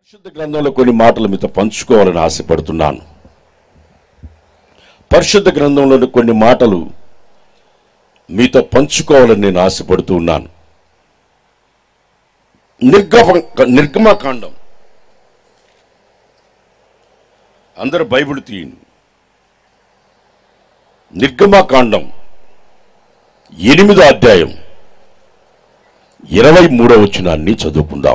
పరిశుద్ధ గ్రంథంలో కొన్ని మాటలు మీతో పంచుకోవాలని ఆశపడుతున్నాను పరిశుద్ధ గ్రంథంలోని కొన్ని మాటలు మీతో పంచుకోవాలని నేను ఆశపడుతూ ఉన్నాను నిర్గమ నిర్గమకాండం అందరూ బైబిల్ తీయండి నిర్గమకాండం ఎనిమిదో అధ్యాయం ఇరవై మూడో వచనాన్ని చదువుకుందాం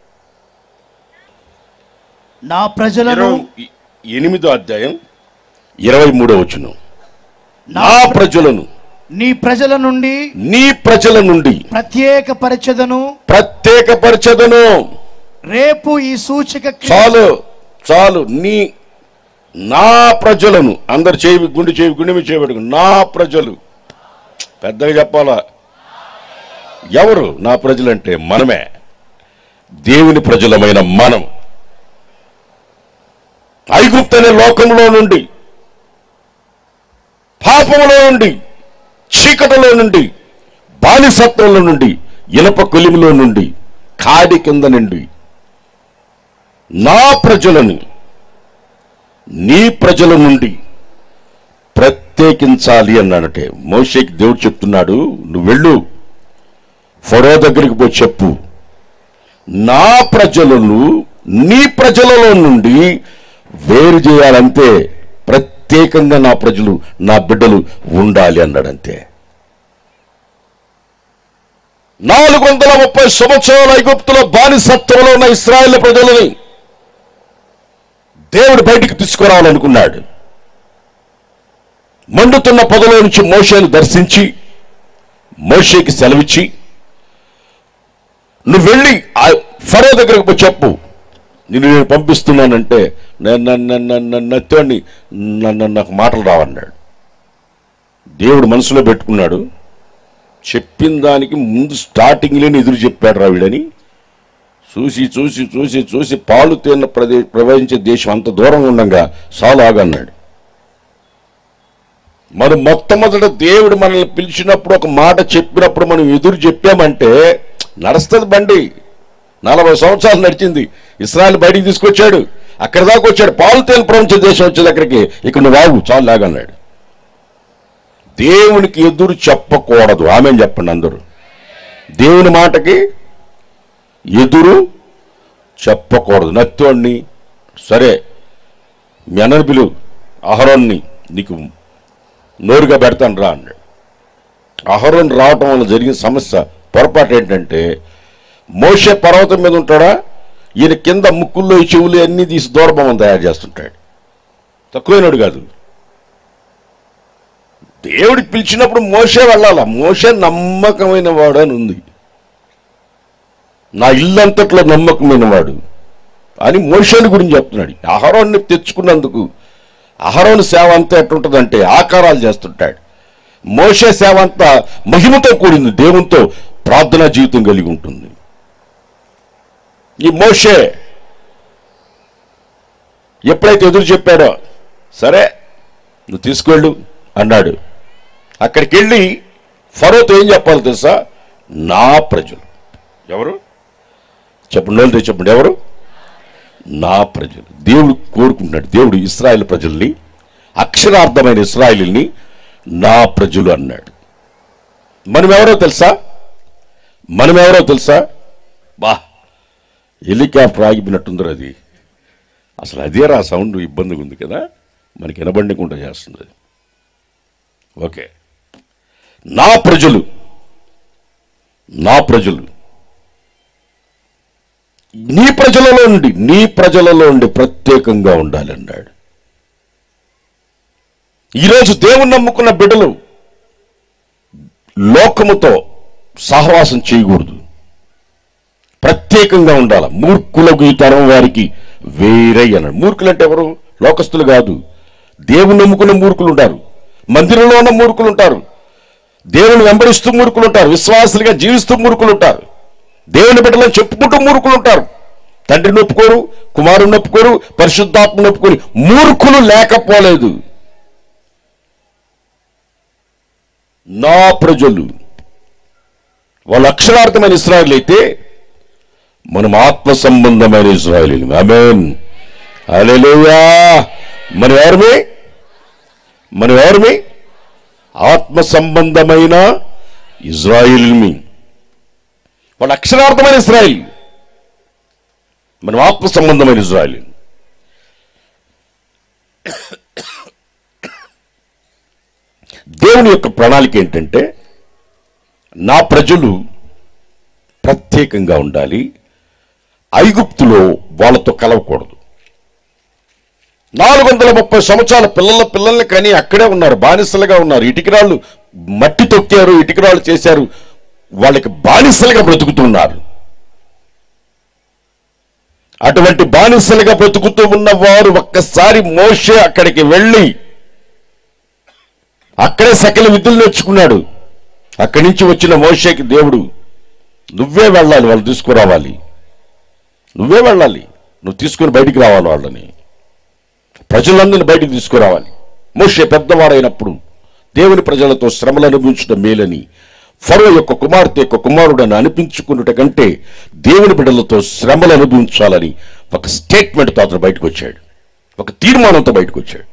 నా ప్రజలను ఇరవై- ఎనిమిదో అధ్యాయం ఇరవై మూడో వచనం నా నా ప్రజలను నీ ప్రజల నుండి నీ ప్రజల నుండి ప్రత్యేక పరిచదను ప్రత్యేకపరచదను రేపు ఈ సూచక క్రియ- చాలు చాలు నీ నా ప్రజలను అందరు చేయి గుండె చేయి గుండె మీద చేయబెట్టుకు నా ప్రజలు పెద్దగా చెప్పాలా ఎవరు నా ప్రజలంటే మనమే దేవుని ప్రజలమైన మనం ఐగుప్తు అనే లోకంలో నుండి పాపములో నుండి చీకటిలో నుండి బానిసత్వంలో నుండి ఇనప కొలిమిలో నుండి కాడి కింద నుండి నా ప్రజలను నీ ప్రజల నుండి ప్రత్యేకించాలి అన్నాడంటే మోషేకి దేవుడు చెప్తున్నాడు నువ్వు వెళ్ళు ఫరో దగ్గరికి పోయి చెప్పు నా ప్రజలను నీ ప్రజలలో నుండి వేరు చేయాలంటే ప్రత్యేకంగా నా ప్రజలు నా బిడ్డలు ఉండాలి అన్నాడంతే నాలుగు వందల ముప్పై సంవత్సరాల ఐగుప్తుల బానిసత్వంలో ఉన్న ఇస్రాయేల్ ప్రజలని దేవుడు బయటికి తీసుకురావాలనుకున్నాడు మండుతున్న పొదలో నుంచి మోషేను దర్శించి మోషేకి సెలవిచ్చి నువ్వు వెళ్ళి ఆ ఫరో దగ్గరకు పోయి చెప్పు నిన్ను నేను పంపిస్తున్నానంటే నేను నన్ను నన్ను నత్తోడిని నన్ను నాకు మాటలు రావన్నాడు దేవుడు మనసులో పెట్టుకున్నాడు చెప్పిన దానికి ముందు స్టార్టింగ్లోనే ఎదురు చెప్పాడు రావిడని చూసి చూసి చూసి చూసి పాలు తేన ప్రదే ప్రవహించే దేశం అంత దూరంగా ఉండగా సాలు ఆగన్నాడు మరి మొట్టమొదట దేవుడు మనల్ని పిలిచినప్పుడు ఒక మాట చెప్పినప్పుడు మనం ఎదురు చెప్పామంటే నడుస్తుంది బండి నలభై సంవత్సరాలు నడిచింది ఇస్రాయల్ బయటికి తీసుకొచ్చాడు అక్కడ దాకా వచ్చాడు పాలు తేలి ప్రపంచ దేశం వచ్చే దగ్గరికి ఇక్కడ నువ్వు ఆగు చాలు లాగన్నాడు దేవునికి ఎదురు చెప్పకూడదు ఆమె చెప్పండి అందరూ దేవుని మాటకి ఎదురు చెప్పకూడదు నత్తోడిని సరే మీ అన్నని పిలువు అహరోన్ని నీకు నోరుగా పెడతాను రా అన్నాడు అహరోన్ రావటం వల్ల జరిగిన సమస్య పొరపాటు ఏంటంటే మోషే పర్వతం మీద ఉంటాడా ఈయన కింద ముక్కుల్లో ఈ చెవులు అన్నీ తీసి దూరబొమ్మను తయారు చేస్తుంటాడు తక్కువైనడు కాదు దేవుడికి పిలిచినప్పుడు మోసే వెళ్ళాల మోసే నమ్మకమైన వాడు అని ఉంది నా ఇల్లంతట్లో నమ్మకమైన వాడు అని మోషేని గురించి చెప్తున్నాడు అహరోన్ని తెచ్చుకున్నందుకు అహరోని సేవ అంతా ఎట్టుంటుందంటే ఆకారాలు చేస్తుంటాడు మోషే సేవ అంతా మహిమతో కూడింది దేవునితో ప్రార్థనా జీవితం కలిగి ఉంటుంది ఈ మోషే ఎప్పుడైతే ఎదురు చెప్పాడో సరే నువ్వు తీసుకెళ్ళు అన్నాడు అక్కడికి వెళ్ళి ఫరోతో ఏం చెప్పాలి తెలుసా నా ప్రజలు ఎవరు చెప్పండి వాళ్ళతో చెప్పండి ఎవరు నా ప్రజలు దేవుడు కోరుకుంటున్నాడు దేవుడు ఇస్రాయేల్ ప్రజల్ని అక్షరార్థమైన ఇస్రాయేల్ని నా ప్రజలు అన్నాడు మనం ఎవరో తెలుసా మనం ఎవరో తెలుసా బా హెలికాప్టర్ ఆగిపోయినట్టుందిరా అది అసలు అదే రా సౌండ్ ఇబ్బందిగా ఉంది కదా మనకి వినబండకుండా చేస్తుంది అది. ఓకే నా ప్రజలు నా ప్రజలు నీ ప్రజలలో నుండి నీ ప్రజలలో నుండి ప్రత్యేకంగా ఉండాలి అన్నాడు ఈరోజు దేవుని నమ్ముకున్న బిడ్డలు లోకముతో సహవాసం చేయకూడదు ప్రత్యేకంగా ఉండాలి మూర్ఖులకు ఈ తరం వారికి వేరే అన్నాడు మూర్ఖులు అంటే ఎవరు లోకస్తులు కాదు దేవుని నమ్ముకున్న మూర్ఖులు ఉంటారు మందిరంలో ఉన్న మూర్ఖులు ఉంటారు దేవుని వెంబడిస్తూ మూర్ఖులు ఉంటారు విశ్వాసులుగా జీవిస్తూ మూర్ఖులు ఉంటారు దేవుని బిడ్డలను చెప్పుకుంటూ మూర్ఖులు ఉంటారు తండ్రిని ఒప్పుకోరు కుమారుని ఒప్పుకోరు పరిశుద్ధాత్మను ఒప్పుకోరు మూర్ఖులు లేకపోలేదు నా ప్రజలు వాళ్ళు అక్షరార్థమైన ఇస్రాయల్ అయితే మనం ఆత్మ సంబంధమైన ఇజ్రాయలీ అమేన్ హల్లెలూయా మనం ఎవరిమి మనం ఎవరిమి ఆత్మ సంబంధమైన ఇజ్రాయిల్మి వాళ్ళ అక్షరార్థమైన ఇజ్రాయిల్ మనం ఆత్మ సంబంధమైన ఇజ్రాయిల్ దేవుని యొక్క ప్రణాళిక ఏంటంటే నా ప్రజలు ప్రత్యేకంగా ఉండాలి ఐగుప్తులో వాళ్ళతో కలవకూడదు నాలుగు వందల ముప్పై సంవత్సరాల పిల్లల పిల్లల్ని కానీ అక్కడే ఉన్నారు బానిసలుగా ఉన్నారు ఇటుకరాళ్ళు మట్టి తొక్కారు ఇటుకరాళ్ళు చేశారు వాళ్ళకి బానిసలుగా బ్రతుకుతున్నారు అటువంటి బానిసలుగా బ్రతుకుతూ ఉన్నవారు ఒక్కసారి మోషే అక్కడికి వెళ్ళి అక్కడే సకల విధులు నేర్చుకున్నాడు అక్కడి నుంచి వచ్చిన మోషేకి దేవుడు నువ్వే వెళ్ళాలి వాళ్ళు తీసుకురావాలి నువ్వే వెళ్ళాలి నువ్వు తీసుకుని బయటికి రావాలి వాళ్ళని ప్రజలందరినీ బయటికి తీసుకురావాలి మోషే పెద్దవాడైనప్పుడు దేవుని ప్రజలతో శ్రమలు అనుభవించడం మేలని ఫరో యొక్క కుమార్తె యొక్క కుమారుడని అనిపించుకున్నట కంటే దేవుని బిడ్డలతో శ్రమలు అనుభవించాలని ఒక స్టేట్మెంట్తో అతను బయటకు వచ్చాడు ఒక తీర్మానంతో బయటకు వచ్చాడు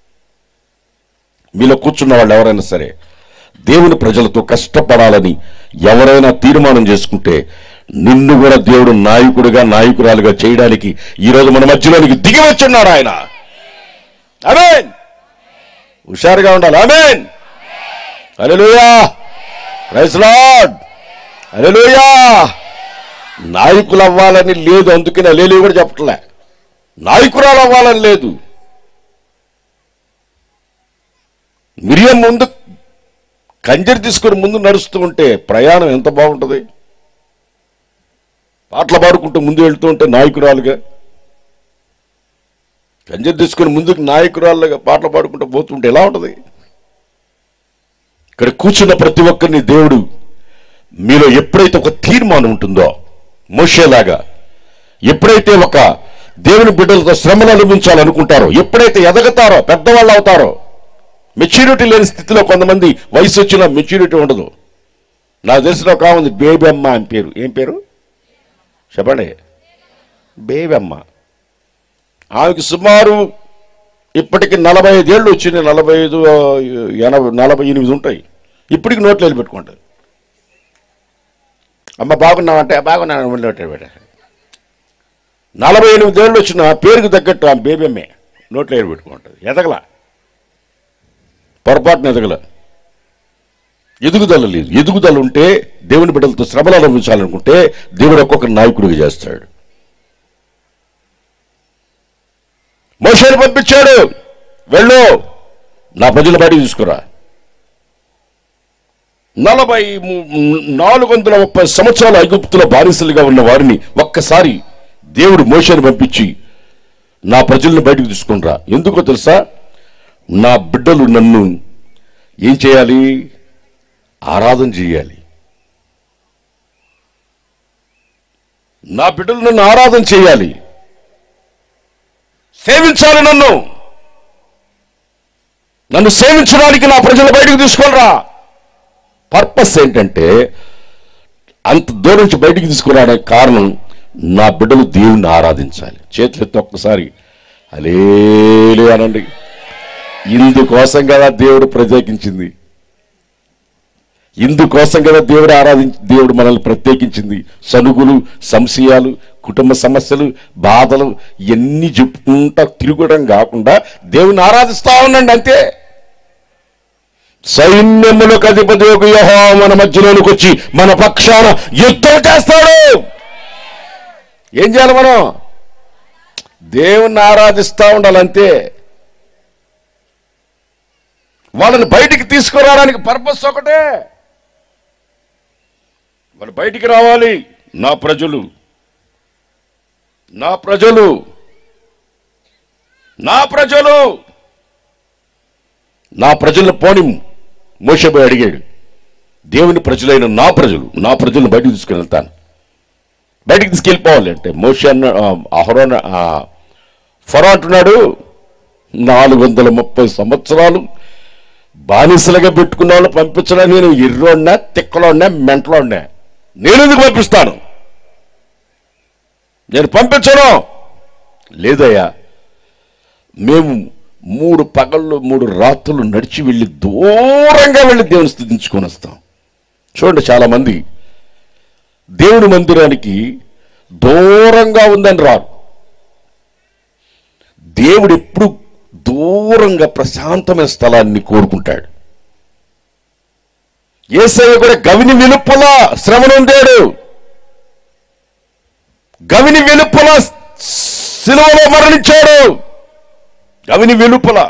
మీలో కూర్చున్న వాళ్ళు ఎవరైనా సరే దేవుని ప్రజలతో కష్టపడాలని ఎవరైనా తీర్మానం చేసుకుంటే నిన్ను కూడా దేవుడు నాయకుడిగా నాయకురాలుగా చేయడానికి ఈరోజు మన మధ్యలోనికి దిగి వచ్చున్నాడు ఆయన అమేన్ హుషారుగా ఉండాలి అమేన్ హల్లెలూయా ప్రైజ్ లార్డ్ హల్లెలూయా నాయకులు అవ్వాలని లేదు అందుకని లేలు కూడా చెప్పట్లే నాయకురాలు అవ్వాలని లేదు మిరియం ముందు కంజరి తీసుకొని ముందు నడుస్తూ ఉంటే ప్రయాణం ఎంత బాగుంటుంది పాటలు పాడుకుంటూ ముందు వెళ్తూ ఉంటే నాయకురాలుగా కంజరి తీసుకొని ముందుకు నాయకురాలుగా పాటలు పాడుకుంటూ పోతుంటే ఎలా ఉంటుంది ఇక్కడ కూర్చున్న ప్రతి ఒక్కరిని దేవుడు మీలో ఎప్పుడైతే ఒక తీర్మానం ఉంటుందో మోషేలాగా ఎప్పుడైతే ఒక దేవుని బిడ్డలతో శ్రమలు అనుభవించాలనుకుంటారో ఎప్పుడైతే ఎదగతారో పెద్దవాళ్ళు అవుతారో మెచ్యూరిటీ లేని స్థితిలో కొంతమంది వయసు వచ్చిన మెచ్యూరిటీ ఉండదు నాకు తెలిసిన ఒక ఉంది బేబీ అమ్మ అని పేరు ఏం పేరు చెప్పండి బేబీ అమ్మ ఆమెకి సుమారు ఇప్పటికి నలభై ఐదేళ్ళు వచ్చినాయి నలభై ఐదు ఎనభై నలభై ఎనిమిది ఉంటాయి ఇప్పటికి నోట్లు వెళ్ళి పెట్టుకుంటారు అమ్మ బాగున్నావంటే బాగున్నాను వెళ్ళి పెట్ట నలభై ఎనిమిది ఏళ్ళు వచ్చిన పేరుకు తగ్గట్టు ఆ బేబీ అమ్మే నోట్లో వెళ్ళి పెట్టుకుంటుంది ఎదగల పొరపాటున ఎదగల ఎదుగుదల లేదు ఎదుగుదల ఉంటే దేవుని బిడ్డలతో శ్రమలు అనుభవించాలనుకుంటే దేవుడు ఒక్కొక్క నాయకుడిగా చేస్తాడు మోషేని పంపించాడు వెళ్ళు నా ప్రజల బయటికి తీసుకురా నలభై ము- నాలుగు వందల ముప్పై సంవత్సరాల ఐగుప్తుల బానిసలుగా ఉన్న వారిని ఒక్కసారి దేవుడు మోషేని పంపించి నా ప్రజలను బయటకు తీసుకునిరా ఎందుకో తెలుసా నా బిడ్డలు నన్ను ఏం చేయాలి ఆరాధన చేయాలి నా బిడ్డలు నన్ను ఆరాధన చేయాలి సేవించాలి నన్ను నన్ను సేవించడానికి నా ప్రజలు బయటకు తీసుకొనిరా పర్పస్ ఏంటంటే అంత దూరం నుంచి బయటికి తీసుకురావడానికి కారణం నా బిడ్డలు దేవుణ్ణి ఆరాధించాలి చేతులు ఎత్తి ఒక్కసారి అలేలు అనండి ఇందుకోసం కదా దేవుడు ప్రత్యేకించింది ఇందుకోసం కదా దేవుడు ఆరాధించి దేవుడు మనల్ని ప్రత్యేకించింది సనుగులు సంశయాలు కుటుంబ సమస్యలు బాధలు ఇవన్నీ చెప్పుకుంటా తిరగడం కాకుండా దేవుని ఆరాధిస్తా ఉండండి అంతే సైన్యములకు అధిపతి ఒక యెహోవా మన మధ్యలోనికి వచ్చి మన పక్షాన యుద్ధం చేస్తాడు ఏం చేయాలి మనం దేవుణ్ణి ఆరాధిస్తా ఉండాలి అంతే వాళ్ళని బయటికి తీసుకురావడానికి పర్పస్ ఒకటే వాళ్ళు బయటికి రావాలి నా ప్రజలు నా ప్రజలు నా ప్రజలు నా ప్రజలను పోని మోసపోయి అడిగాడు దేవుని ప్రజలైన నా ప్రజలు నా ప్రజలను బయటికి తీసుకుని వెళ్తాను బయటికి తీసుకెళ్ళిపోవాలి అంటే మోష అన్న అహరోన్ ఫరో అంటున్నాడు నాలుగు వందల ముప్పై సంవత్సరాలు బానిసలుగా పెట్టుకున్న వాళ్ళు పంపించడానికి నేను ఎర్రోడినా తిక్కలోడినా మెంటలోడినా నేను ఎందుకు పంపిస్తాను నేను పంపించను లేదయ్యా మేము మూడు పగళ్ళు మూడు రాత్రులు నడిచి వెళ్ళి దూరంగా వెళ్ళి దేవుని స్థుతించుకొని వస్తాం చూడండి చాలామంది దేవుని మందిరానికి దూరంగా ఉందని రారు దేవుడు ఎప్పుడు దూరంగా ప్రశాంతమైన స్థలాన్ని కోరుకుంటాడు ఏసయ్య కూడా గవిని వెలుపల శ్రమ నొందాడు గవిని వెలుపల సిలువలో మరణించాడు గవిని వెలుపల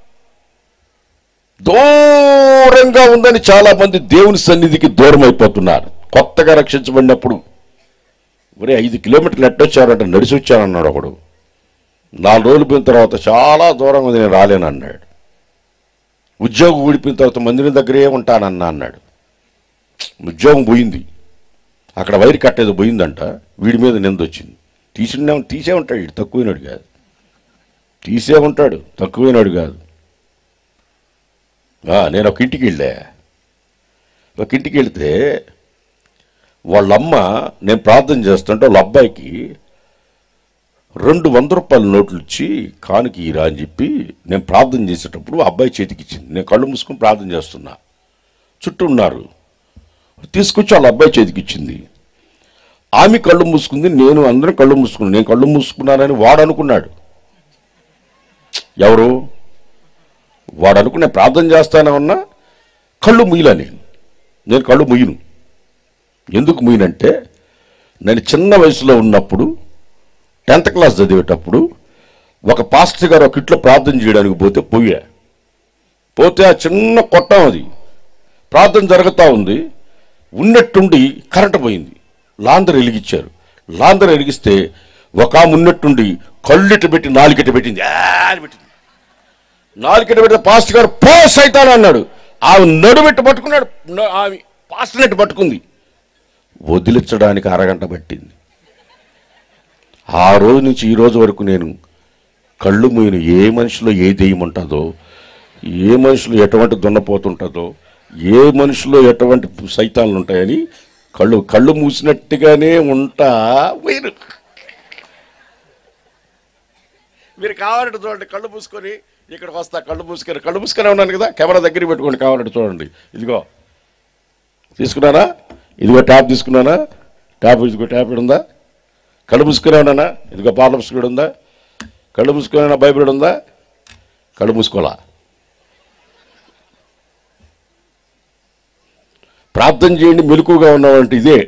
దూరంగా ఉందని చాలా మంది దేవుని సన్నిధికి దూరం అయిపోతున్నారు కొత్తగా రక్షించబడినప్పుడు ఒరే ఐదు కిలోమీటర్లు ఎట్టొచ్చారంట నడిచి వచ్చానన్నాడు ఒకడు నాలుగు రోజులు పోయిన తర్వాత చాలా దూరం ఉంది నేను రాలేను అన్నాడు ఉద్యోగం ఊడిపోయిన తర్వాత మందిరం దగ్గరే ఉంటానన్నా అన్నాడు ఉద్యోగం పోయింది అక్కడ వైర్ కట్టేది పోయిందంట వీడి మీద నింద వచ్చింది తీసిన తీసే ఉంటాడు వీడు తక్కువైనాడు కాదు తీసే ఉంటాడు తక్కువైనాడు కాదు ఆ, నేను ఒక ఇంటికి వెళ్ళా ఒక ఇంటికి వెళ్తే వాళ్ళమ్మ నేను ప్రార్థన చేస్తుంటే వాళ్ళ అబ్బాయికి రెండు వంద రూపాయల నోట్లు ఇచ్చి కానుక ఇరా అని చెప్పి నేను ప్రార్థన చేసేటప్పుడు ఆ అబ్బాయి చేతికి ఇచ్చింది నేను కళ్ళు మూసుకొని ప్రార్థన చేస్తున్నా చుట్టూ ఉన్నారు తీసుకొచ్చి వాళ్ళ అబ్బాయి చేతికి ఇచ్చింది ఆమె కళ్ళు మూసుకుంది నేను అందరం కళ్ళు మూసుకున్నాను నేను కళ్ళు మూసుకున్నానని వాడు అనుకున్నాడు ఎవరు వాడు అనుకునే ప్రార్థన చేస్తానన్నా కళ్ళు ముయ్యలా నేను నేను కళ్ళు ముయ్యను ఎందుకు ముయ్యనంటే నేను చిన్న వయసులో ఉన్నప్పుడు టెన్త్ క్లాస్ చదివేటప్పుడు ఒక పాస్టర్ గారు ఒక ఇట్లో ప్రార్థన చేయడానికి పోతే పోయా పోతే ఆ చిన్న కొట్టం అది ప్రార్థన జరుగుతూ ఉంది ఉన్నట్టుండి కరెంటు పోయింది లాందరు వెలిగించారు లాందరు వెలిగిస్తే ఒక ఆమె ఉన్నట్టుండి కళ్ళిట పెట్టి నాలుగిట పెట్టింది ఆ అని పెట్టింది నాలుగిట పెడితే పాస్టర్ గారు పో సైతాన్ అన్నాడు ఆమె నడుమెట్టు పట్టుకున్నాడు న- ఆమె పాస్టర్ నెట్టు పట్టుకుంది వదిలించడానికి అరగంట పట్టింది ఆ రోజు నుంచి ఈ రోజు వరకు నేను కళ్ళు మూయను ఏ మనిషిలో ఏ దెయ్యం ఉంటుందో ఏ మనిషిలో ఎటువంటి దున్నపోతుంటుందో ఏ మనిషిలో ఎటువంటి సైతాన్లు ఉంటాయని కళ్ళు కళ్ళు మూసినట్టుగానే ఉంటా మీరు మీరు కావాలంటే చూడండి కళ్ళు మూసుకొని ఇక్కడికి వస్తా కళ్ళు మూసుకొని కళ్ళు మూసుకొని ఉన్నాను కదా కెమెరా దగ్గర పెట్టుకోండి కావాలంటే చూడండి ఇదిగో తీసుకున్నానా ఇదిగో ట్యాప్ తీసుకున్నానా ట్యాప్ ఇదిగో ట్యాప్ ఈడ ఉందా కళ్ళు మూసుకునే ఉన్నానా ఇదిగో పాల పుస్తకం ఉందా కళ్ళు మూసుకునే బైబిల్ ఉందా కళ్ళు మూసుకోవాలా ప్రార్థన చేయండి మెలకుగా ఉన్నామంటే ఇదే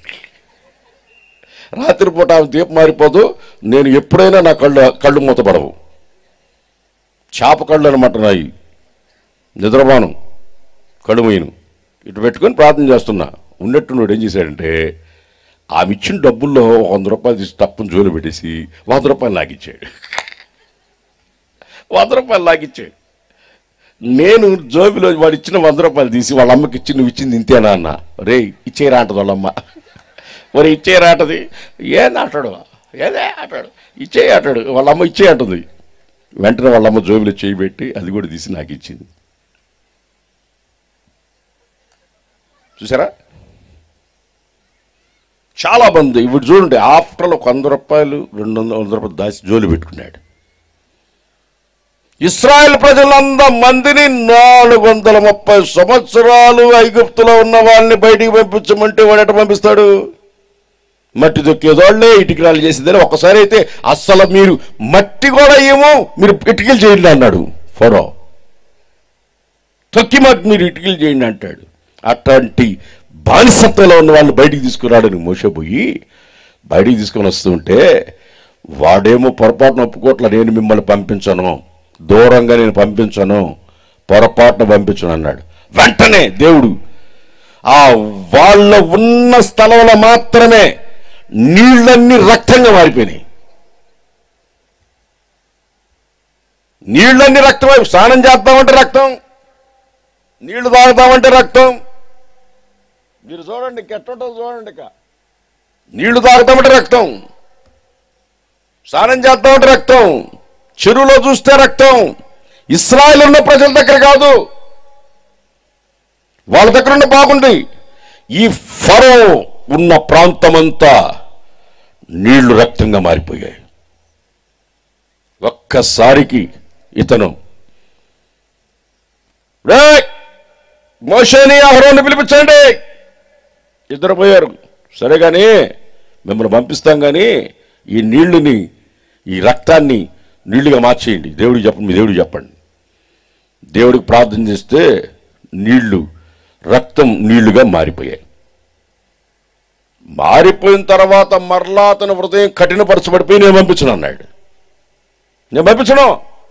రాత్రిపూట ఆమె దీపం మారిపోదు నేను ఎప్పుడైనా నా కళ్ళు కళ్ళు మూతపడవు చేప కళ్ళు అనమాట నాయి నిద్రమాను కళ్ళు మూయను ఇటు పెట్టుకొని ప్రార్థన చేస్తున్నా ఉన్నట్టు నువ్వు ఏం చేశాడంటే ఆమె ఇచ్చిన డబ్బుల్లో ఒక వంద రూపాయలు తీసి తప్పుని జోలు పెట్టేసి వంద రూపాయలు లాగిచ్చాడు వంద రూపాయలు లాగిచ్చాడు నేను జోబిలో వాడు ఇచ్చిన వంద రూపాయలు తీసి వాళ్ళ అమ్మకి ఇచ్చి నువ్వు ఇచ్చింది ఇంతేనా అన్న రే ఇచ్చేరా అంటది వాళ్ళమ్మ మరి ఇచ్చేరా అంటది ఏంది ఆటాడు ఏదే ఆటాడు ఇచ్చే ఆటాడు వాళ్ళ అమ్మ ఇచ్చే అంటుంది వెంటనే వాళ్ళ అమ్మ జోబిలో చేయి పెట్టి అది కూడా తీసి నాకు ఇచ్చింది చూసారా చాలా మంది ఇప్పుడు చూడండి ఆఫ్టర్లో ఒక వంద రూపాయలు రెండు వందల వంద రూపాయలు దాచి జోలు పెట్టుకున్నాడు ఇస్రాయల్ ప్రజలంద మందిని నాలుగు వందల ముప్పై సంవత్సరాలు ఐగుప్తులో ఉన్న వాళ్ళని బయటికి పంపించమంటే వాడు ఎట పంపిస్తాడు మట్టి దొక్కేదోళ్లే ఇటుకరాలు చేసేదని ఒకసారి అయితే అస్సలు మీరు మట్టి కూడా ఏమో మీరు ఇటుకలు చేయండి అన్నాడు ఫరో తొక్కి మాకు మీరు ఇటుకలు చేయండి అంటాడు అట్లాంటి బానిసత్వంలో ఉన్న వాళ్ళు బయటికి తీసుకురాడని మోసపోయి బయటికి తీసుకొని వస్తుంటే వాడేమో పొరపాటున ఒప్పుకోట్ల నేను మిమ్మల్ని పంపించను దూరంగా నేను పంపించను పొరపాటున పంపించను అన్నాడు వెంటనే దేవుడు ఆ వాళ్ళ ఉన్న స్థలంలో మాత్రమే నీళ్ళన్నీ రక్తంగా మారిపోయినాయి నీళ్ళన్నీ రక్తమై స్నానం చేద్దామంటే రక్తం నీళ్లు తాగుతామంటే రక్తం మీరు చూడండి ఎట్టుంటుందో చూడండి ఇక నీళ్లు తాగుతామంటే రక్తం స్నానం చేద్దామంటే రక్తం చెరువులో చూస్తే రక్తం ఇస్రాయల్ ఉన్న ప్రజల దగ్గర కాదు వాళ్ళ దగ్గర ఉన్న బాగుంది ఈ ఫరో ఉన్న ప్రాంతమంతా నీళ్లు రక్తంగా మారిపోయాయి ఒక్కసారికి ఇతను "రేయ్, మోషేని అహరోని పిలిపించండి ఇద్దరు పోయారు సరే కానీ మిమ్మల్ని పంపిస్తాం కానీ ఈ నీళ్ళని ఈ రక్తాన్ని నీళ్లుగా మార్చేయండి దేవుడికి చెప్పండి మీ దేవుడికి చెప్పండి దేవుడికి ప్రార్థన చేస్తే నీళ్లు రక్తం నీళ్లుగా మారిపోయాయి మారిపోయిన తర్వాత మరలా అతని హృదయం కఠినపరచబడిపోయి నేను పంపించను అన్నాడు నేను పంపించను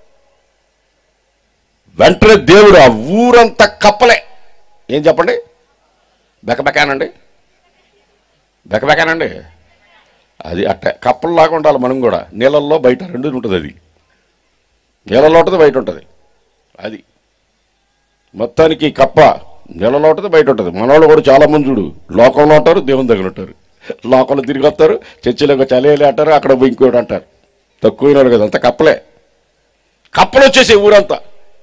వెంటనే దేవుడు ఆ ఊరంతా కప్పలే ఏం చెప్పండి బెకబెకానండి బెకబెకానండి అది అట్ట కప్పల్లాగా ఉండాలి మనం కూడా నీళ్ళల్లో బయట రెండు ఉంటుంది అది నీళ్ళలో ఉంటుంది బయట ఉంటుంది అది మొత్తానికి కప్ప నీళ్ళలో ఉంటుంది బయట ఉంటుంది మనవాళ్ళు కూడా చాలా మంది చూడు లోకంలో ఉంటారు దేవుని దగ్గర ఉంటారు లోకంలో తిరిగి వస్తారు చర్చిలోకి చలేలే అంటారు అక్కడ పోయి ఇంకోటి అంటారు తక్కువైనాడు కదా అంత కప్పలే కప్పలు వచ్చేసి ఊరంతా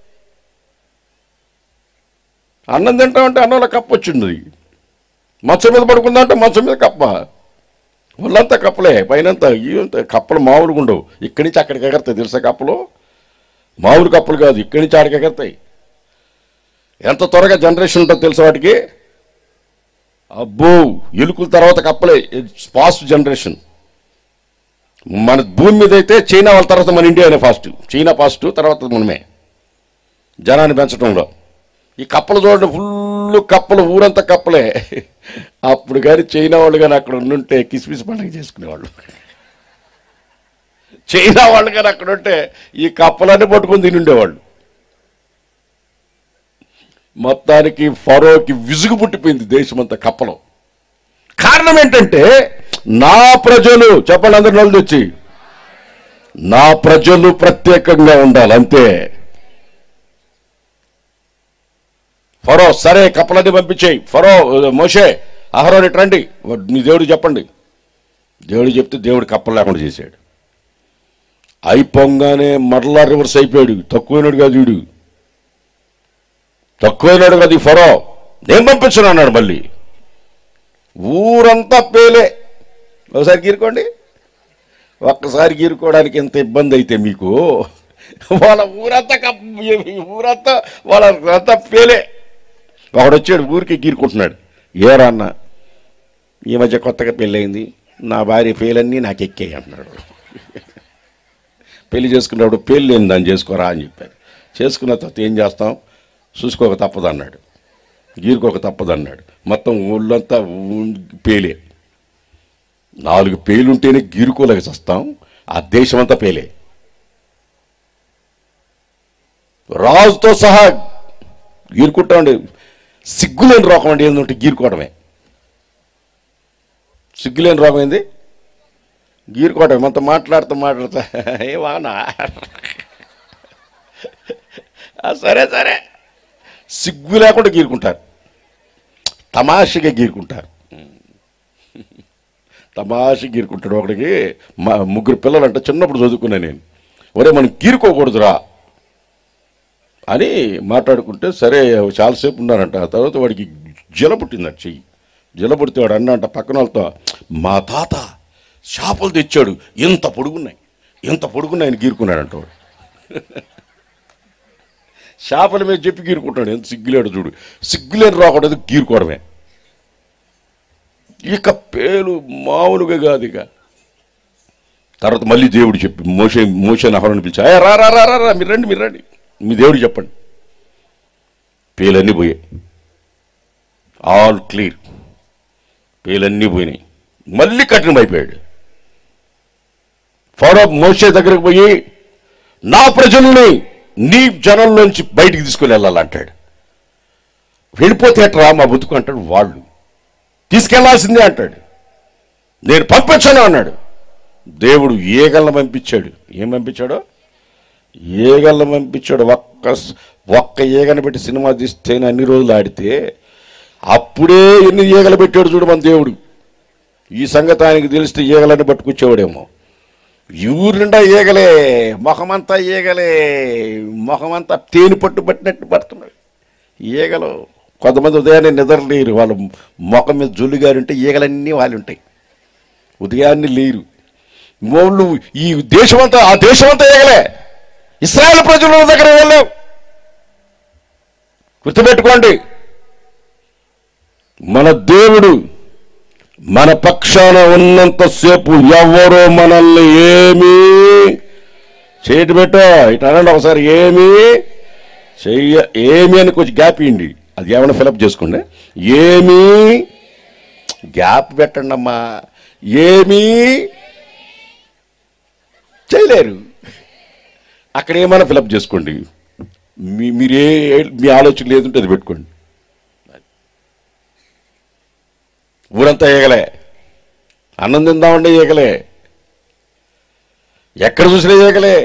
అన్నం తింటామంటే అన్నంలో కప్ప వచ్చింది మంచం మీద పడుకుందామంటే మంచం మీద కప్ప వాళ్ళంతా కప్పలే పైనంతా ఇవంతా కప్పలు మామూలుగా ఉండవు ఇక్కడి నుంచి అక్కడికి ఎగరతాయి తెలుసా కప్పలు మామూలు కప్పలు కాదు ఇక్కడి నుంచి ఆడికి ఎగరతాయి ఎంత త్వరగా జనరేషన్ ఉంటుందో తెలుసా వాటికి అబ్బో ఎలుకల తర్వాత కప్పలే ఫాస్ట్ జనరేషన్ మన భూమి మీద అయితే చైనా వాళ్ళ తర్వాత మన ఇండియానే ఫాస్ట్ చైనా ఫాస్ట్ తర్వాత మనమే జనాన్ని పెంచడంలో ఈ కప్పలు చూడండి ఫుల్ కప్పలు ఊరంతా కప్పలే అప్పుడు కానీ చైనా వాళ్ళు కానీ అక్కడ ఉండుంటే కిస్మిస్ పండుగ చేసుకునేవాళ్ళు చైనా వాళ్ళు కానీ అక్కడ ఉంటే ఈ కప్పలన్నీ పట్టుకొని తిని ఉండేవాళ్ళు మొత్తానికి ఫరోకి విసుగు పుట్టిపోయింది దేశమంతా కప్పలో కారణం ఏంటంటే నా ప్రజలు చెప్పండి అందరి నోళ్ళు తెచ్చి నా ప్రజలు ప్రత్యేకంగా ఉండాలి అంతే ఫరో సరే కప్పలన్నీ పంపించేయి ఫరో మోషే అహరోని రండి మీ దేవుడు చెప్పండి దేవుడు చెప్తే దేవుడు కప్పలు లేకుండా చేశాడు అయిపోగానే మరలా రివర్స్ అయిపోయాడు తక్కువైనాడు కాదు వీడు తక్కువైనాడు కదా ఈ ఫరో నేను పంపించను అన్నాడు మళ్ళీ ఊరంతా పేలే ఒకసారి గీరుకోండి ఒక్కసారి గీరుకోవడానికి ఎంత ఇబ్బంది అయితే మీకు వాళ్ళ ఊరంతా కప్ ఊరంతా వాళ్ళ అంతా పేలే ఒకడు వచ్చాడు ఊరికి గీరుకుంటున్నాడు ఏరా అన్న ఈ మధ్య కొత్తగా పెళ్ళయింది నా భార్య పేలన్నీ నాకు ఎక్కాయి అంటున్నాడు పెళ్లి చేసుకున్నప్పుడు పెళ్ళి లేని దాన్ని చేసుకోరా అని చెప్పారు చేసుకున్న తర్వాత ఏం చేస్తాం చూసుకోక తప్పదు అన్నాడు గీరుకోక తప్పదు అన్నాడు మొత్తం ఊళ్ళంతా ఊ- పేలే నాలుగు పేలుంటేనే గీరుకోలేక చస్తాం ఆ దేశమంతా పేలే రాజుతో సహా గీరుకుంటామండి సిగ్గులేని రోగం అండి ఏంటంటే గీరుకోవడమే సిగ్గులేని రోగం ఏంది గీరుకోవటం మనతో మాట్లాడుతూ మాట్లాడుతా ఏ వానా ఆ, సరే సరే సిగ్గు లేకుండా గీరుకుంటారు తమాషగా గీరుకుంటారు తమాష గీరుకుంటాడు ఒకడికి మా ముగ్గురు పిల్లలు అంటే చిన్నప్పుడు చదువుకున్నా నేను ఒరే మనం గీరుకోకూడదురా అని మాట్లాడుకుంటే సరే చాలాసేపు ఉన్నారంట ఆ తర్వాత వాడికి జల పుట్టిందంట చెయ్యి జల పుడితే వాడు అన్నంట పక్కన వాళ్ళతో మా తాత చేపలు తెచ్చాడు ఇంత పొడుగున్నాయి ఇంత పొడుగున్నాయని గీరుకున్నాడంట వాడు చేపల మీద చెప్పి గీరుకుంటాడు ఎంత సిగ్గులేడు చూడు సిగ్గులేని రాకూడదు గీరుకోవడమే ఇక పేలు మామూలుగా కాదు ఇక తర్వాత మళ్ళీ దేవుడు చెప్పి మోసే మోసే నహరని పిలిచి "అయ్యా, రా రా రా రా రా మీరు రండి మీరు రండి మీ దేవుడు చెప్పండి పేలన్నీ పోయాయి ఆల్ క్లియర్ పేలన్నీ పోయినాయి మళ్ళీ కఠినమైపోయాడు ఫరో మోసే దగ్గరకు పోయి నా ప్రజల్ని నీ జనంలోంచి బయటికి తీసుకుని వెళ్ళాలంటాడు వెళ్ళిపోతే ఎట్రా మా బతుకు అంటాడు వాళ్ళు తీసుకెళ్లాల్సిందే అంటాడు నేను పంపించను అన్నాడు దేవుడు ఈగలను పంపించాడు ఏం పంపించాడో ఈగలను పంపించాడు ఒక్క స- ఒక్క ఈగను పెట్టి సినిమా తీస్తేనే అన్ని రోజులు ఆడితే అప్పుడే ఎన్ని ఈగలు పెట్టాడు చూడు మన దేవుడు ఈ సంగతి ఆయనకి తెలిస్తే ఈగలన్నీ పట్టుకొచ్చేవాడేమో ఈ ఊరు నిండా ఈగలే మొహమంతా ఈగలే మొహమంతా తేనె పట్టు పట్టినట్టు పడుతున్నాడు ఈగలు కొంతమంది ఉదయాన్నే నిద్రలేరు వాళ్ళ ముఖం మీద జుల్లుగారు ఉంటే ఈగలన్నీ వాళ్ళు ఉంటాయి ఉదయాన్నే లేరు వాళ్ళు ఈ దేశమంతా ఆ దేశమంతా ఏగలే ఇస్రాయల్ ప్రజల దగ్గర వెళ్ళావు గుర్తుపెట్టుకోండి మన దేవుడు మన పక్షాన ఉన్నంతసేపు ఎవరో మనల్ని ఏమీ చేయటి పెట్టో ఇటు అనండి ఒకసారి ఏమీ చెయ్య ఏమి అని కొంచెం గ్యాప్ ఇవ్వండి అది ఏమైనా ఫిలప్ చేసుకోండి ఏమీ గ్యాప్ పెట్టండి అమ్మా ఏమీ చేయలేరు అక్కడ ఏమైనా ఫిలప్ చేసుకోండి మీ మీరే మీ ఆలోచన లేదంటే అది పెట్టుకోండి ఊరంతా ఏగలే అన్నం తిందామంటే ఏగలే ఎక్కడ చూసినా ఏగలే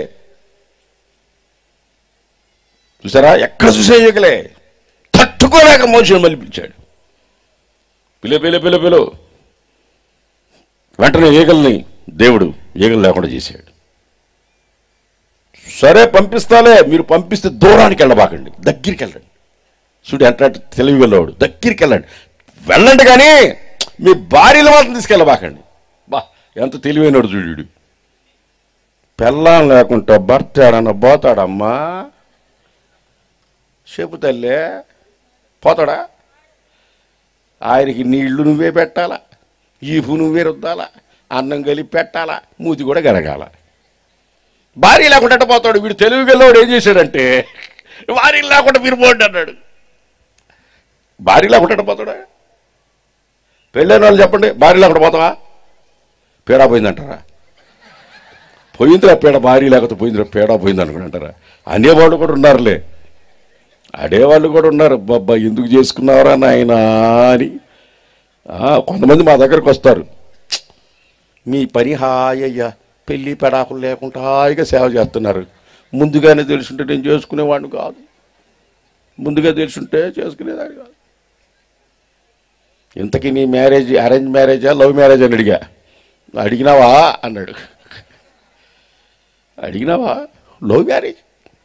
చూసారా ఎక్కడ చూసినా ఏగలే తట్టుకోలేక మనుషులు మళ్ళీ పిలిచాడు పిలు పిలు పిలు పిలు వెంటనే ఈగల్ని దేవుడు ఈగలు లేకుండా చేశాడు సరే పంపిస్తాలే మీరు పంపిస్తే దూరానికి వెళ్ళబాకండి దగ్గరికి వెళ్ళండి చూడు ఎంత తెలివి వెళ్ళవాడు దగ్గరికి వెళ్ళండి వెళ్ళండి కానీ మీ భార్యలు మాత్రం తీసుకెళ్ళబాకండి బా ఎంత తెలివైనడు చూడు పెళ్ళాం లేకుంటే భర్త ఏడన్నా పోతాడమ్మా చెప్పు తల్లే పోతాడా ఆయనకి నీళ్లు నువ్వే పెట్టాలా ఈపు నువ్వే రుద్దాలా అన్నం కలిపి పెట్టాలా మూతి కూడా గరగాల భార్య లేకుండా ఎట్ట పోతాడు వీడు తెలుగు గెలవాడు ఏం చేశాడంటే భార్య లేకుండా మీరు పోండి అన్నాడు భార్య లేకుండా ఎట్ట పోతాడా పెళ్ళైన వాళ్ళు చెప్పండి భార్య లేకుండా పోతావా పేడా పోయిందంటారా పోయిందిరా పేడ భార్య లేకపోతే పోయిందిరా పేడా పోయింది అనుకుంటారా అనేవాళ్ళు కూడా ఉన్నారులే అడేవాళ్ళు కూడా ఉన్నారు బాబా ఎందుకు చేసుకున్నారా నాయనా అని ఆ, కొంతమంది మా దగ్గరకు వస్తారు మీ పని హాయయ్యా పెళ్ళి పెడాకులు లేకుండా హాయిగా సేవ చేస్తున్నారు ముందుగానే తెలుసుంటే నేను చేసుకునేవాడిని కాదు ముందుగా తెలుసుంటే చేసుకునేదాన్ని కాదు ఇంతకీ నీ మ్యారేజ్ అరేంజ్ మ్యారేజా లవ్ మ్యారేజ్ అని అడిగా అడిగినావా అన్నాడు అడిగినావా లవ్ మ్యారేజ్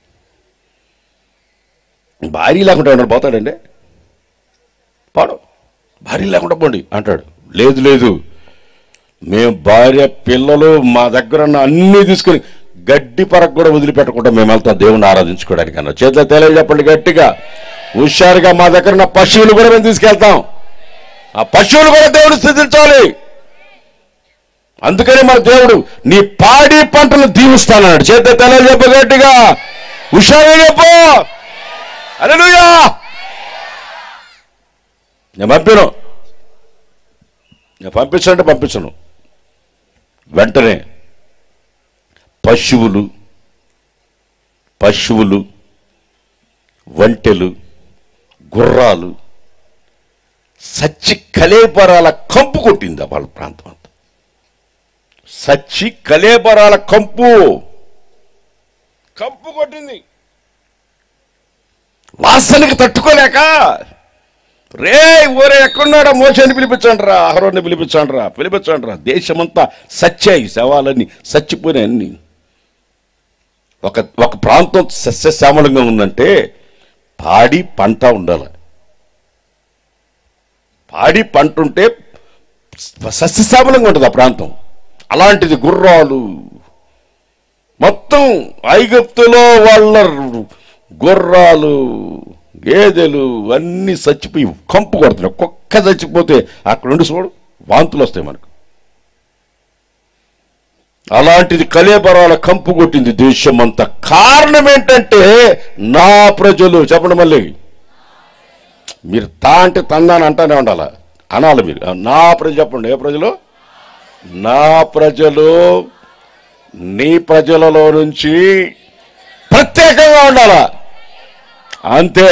భార్య లేకుండా ఉన్నాడు పోతాడండి పాడు భార్య లేకుండా పోండి అంటాడు లేదు లేదు మేము భార్య పిల్లలు మా దగ్గర ఉన్న అన్నీ తీసుకుని గడ్డి పరకు కూడా వదిలిపెట్టకుండా మేము వెళ్తాం దేవుని ఆరాధించుకోవడానికి అన్న చేతిలో తెలియజెప్పండి గట్టిగా హుషారుగా మా దగ్గర ఉన్న పశువులు కూడా మేము తీసుకెళ్తాం ఆ పశువులు కూడా దేవుడు స్థితించాలి అందుకని మన దేవుడు నీ పాడి పంటలు దీవిస్తానన్నాడు చేత తెలియజెప్ప గట్టిగా హుషారుగా చెప్పు హల్లెలూయా నేను పంపాను నేను పంపించంటే పంపించను వెంటనే పశువులు పశువులు వంటెలు గుర్రాలు సచ్చి కలేబరాల కంపు కొట్టింది వాళ్ళ ప్రాంతం అంతా సచ్చి కలేబరాల కంపు కంపు కొట్టింది వాసనకి తట్టుకోలేక రే ఊరే ఎక్కడున్నాడా మోసాన్ని పిలిపించండి రా అహరోని పిలిపించండి రా పిలిపించండి రా దేశమంతా సచ్చాయి శవాలన్నీ సచ్చిపోయినాయి అన్ని ఒక ఒక ప్రాంతం సస్యశ్యామలంగా ఉందంటే పాడి పంట ఉండాలి పాడి పంట ఉంటే సస్యశ్యామలంగా ఉంటుంది ఆ ప్రాంతం అలాంటిది గుర్రాలు మొత్తం ఐగుప్తులో వాళ్ళ గుర్రాలు గేదెలు అన్నీ చచ్చిపోయి కంపు కొడుతున్నాయి కుక్క చచ్చిపోతే అక్కడ నుండి చూడు వాంతులు వస్తాయి మనకు అలాంటిది కలేబరాల కంపు కొట్టింది దేశం అంతా కారణం ఏంటంటే నా ప్రజలు చెప్పండి మళ్ళీ మీరు తా అంటే తందాని అంటానే ఉండాలి అనాలి మీరు నా ప్రజలు చెప్పండి ఏ ప్రజలు నా ప్రజలు నీ ప్రజలలో నుంచి ప్రత్యేకంగా ఉండాలా అంతే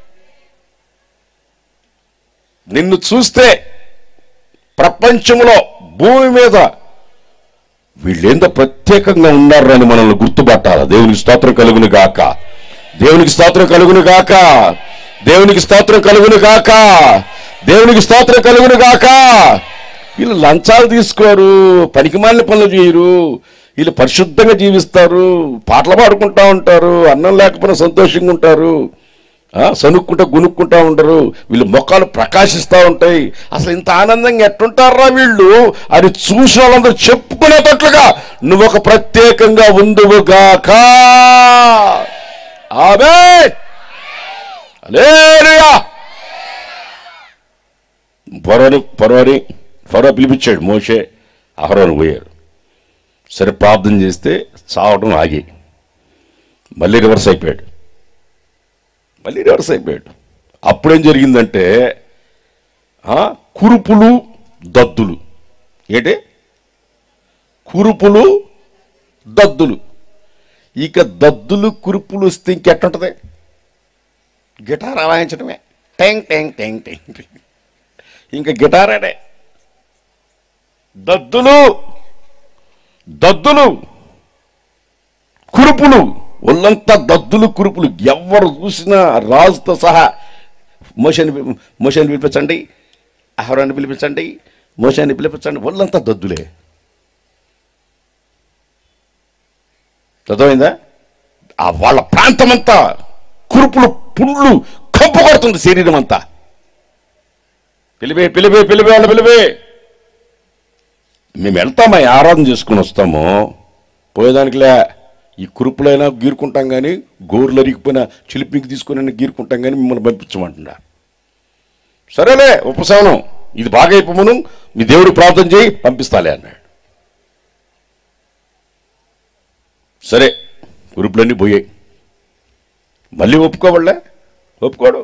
నిన్ను చూస్తే ప్రపంచంలో భూమి మీద వీళ్ళేందో ప్రత్యేకంగా ఉన్నారని మనల్ని గుర్తుపట్టాలి దేవునికి స్తోత్రం కలుగును గాక దేవునికి స్తోత్రం కలుగును గాక దేవునికి స్తోత్రం కలుగును గాక దేవునికి స్తోత్రం కలుగును గాక వీళ్ళు లంచాలు తీసుకోరు పనికిమాలిన పనులు చేయరు వీళ్ళు పరిశుద్ధంగా జీవిస్తారు పాటలు పాడుకుంటా ఉంటారు అన్నం లేకపోయినా సంతోషంగా ఉంటారు ఆ, సనుక్కుంటా గునుక్కుంటా ఉండరు వీళ్ళు మొక్కలు ప్రకాశిస్తూ ఉంటాయి అసలు ఇంత ఆనందంగా ఎట్టుంటారా వీళ్ళు అని చూసిన వాళ్ళందరూ చెప్పుకునేటట్లుగా నువ్వు ఒక ప్రత్యేకంగా ఉందువుగాక ఆమె ఫరోని ఫరోని ఫరో పిలిపించాడు మోషే అహరోను పోయారు సరే ప్రార్థన చేస్తే చావడం ఆగి మళ్ళీ రివర్స్ అయిపోయాడు మళ్ళీ రివర్స్ అయిపోయాడు అప్పుడేం జరిగిందంటే ఆ, కురుపులు దద్దులు ఏంటి కురుపులు దద్దులు ఇక దద్దులు కురుపులు వస్తే ఇంకెట్టుంటది గిటార్ వాయించడమే టెంగ్ టెంగ్ టెంగ్ టెంగ్ టెంగ్. ఇంకా గిటారేనే దద్దులు దద్దులు కురుపులు ఒళ్ళంతా దద్దులు కురుపులు ఎవరు చూసినా రాజుతో సహా మోషని మోషని పిలిపించండి ఆహారాన్ని పిలిపించండి మోషాన్ని పిలిపించండి ఒళ్ళంతా దద్దులే అర్థమైందా ఆ వాళ్ళ ప్రాంతం అంతా కురుపులు పుండ్లు కంపు కొడుతుంది శరీరం అంతా పిలివే పిలివే పిలివే వాళ్ళ పిలివే మేము వెళ్తామా ఈ ఆరాధన చేసుకుని వస్తాము పోయేదానికిలే ఈ కురుపులైనా గీరుకుంటాం కానీ గోర్లు అరిగిపోయిన చిలిపికి తీసుకుని గీరుకుంటాం కానీ మిమ్మల్ని పంపించమంటున్నా సరేలే ఉపశమనం ఇది బాగా అయిపోమను మీ దేవుడు ప్రార్థన చేయి పంపిస్తాలే అన్నాడు సరే కురుపులన్నీ పోయాయి మళ్ళీ ఒప్పుకోవాలే ఒప్పుకోడు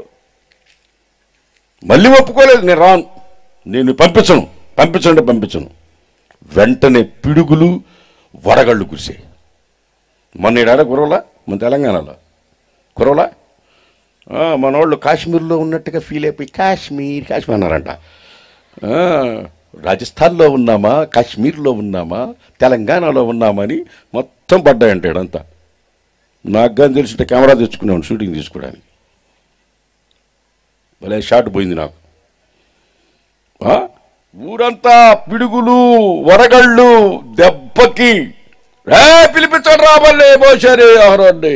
మళ్ళీ ఒప్పుకోలేదు నేను రాను నేను పంపించను పంపించండి పంపించను వెంటనే పిడుగులు వడగళ్ళు కురిసాయి మొన్న ఈడాడ కురవలా మన తెలంగాణలో కురవలా ఆ, మన వాళ్ళు కాశ్మీర్లో ఉన్నట్టుగా ఫీల్ అయిపోయి కాశ్మీర్ కాశ్మీర్ అన్నారంట ఆ, రాజస్థాన్లో ఉన్నామా కాశ్మీర్లో ఉన్నామా తెలంగాణలో ఉన్నామా అని మొత్తం పడ్డాయంట ఈడంతా నాకు కానీ తెలిసింటే కెమెరా తెచ్చుకున్నాను షూటింగ్ తీసుకోవడానికి భలే షాట్ పోయింది నాకు ఆ? ఊరంతా పిడుగులు వరగళ్ళు దెబ్బకి రే పిలిపించండి రాబల్లే మోషరే అహరోన్ని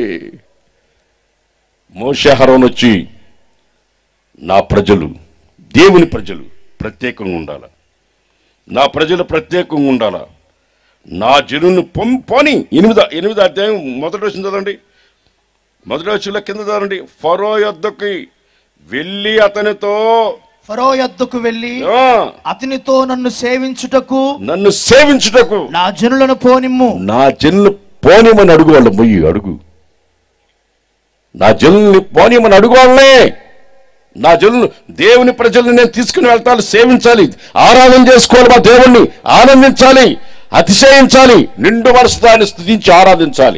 మోషహరోన్ వచ్చి నా ప్రజలు దేవుని ప్రజలు ప్రత్యేకంగా ఉండాల నా ప్రజలు ప్రత్యేకంగా ఉండాల నా జనుని పొంపోని ఎనిమిది ఎనిమిది అధ్యాయం మొదటి వచ్చింది చదవండి మొదటి వచ్చిన కింద చదవండి ఫరో యొద్దకి వెళ్ళి అతనితో ఫరో యొద్దకు వెళ్ళి ఆ, అతనితో నన్ను సేవించుటకు నన్ను సేవించుటకు నా జనులను పోనిమ్ము నా జనులు పోనిమని అడుగు వాళ్ళ మొయ్యి అడుగు నా జనుల్ని పోనిమని అడుగు వాళ్ళనే నా జనులు దేవుని ప్రజల్ని నేను తీసుకుని వెళ్తాను సేవించాలి ఆరాధన చేసుకోవాలి మా దేవుణ్ణి ఆనందించాలి అతిశయించాలి నిండు వరుసదాన్ని స్థుతించి ఆరాధించాలి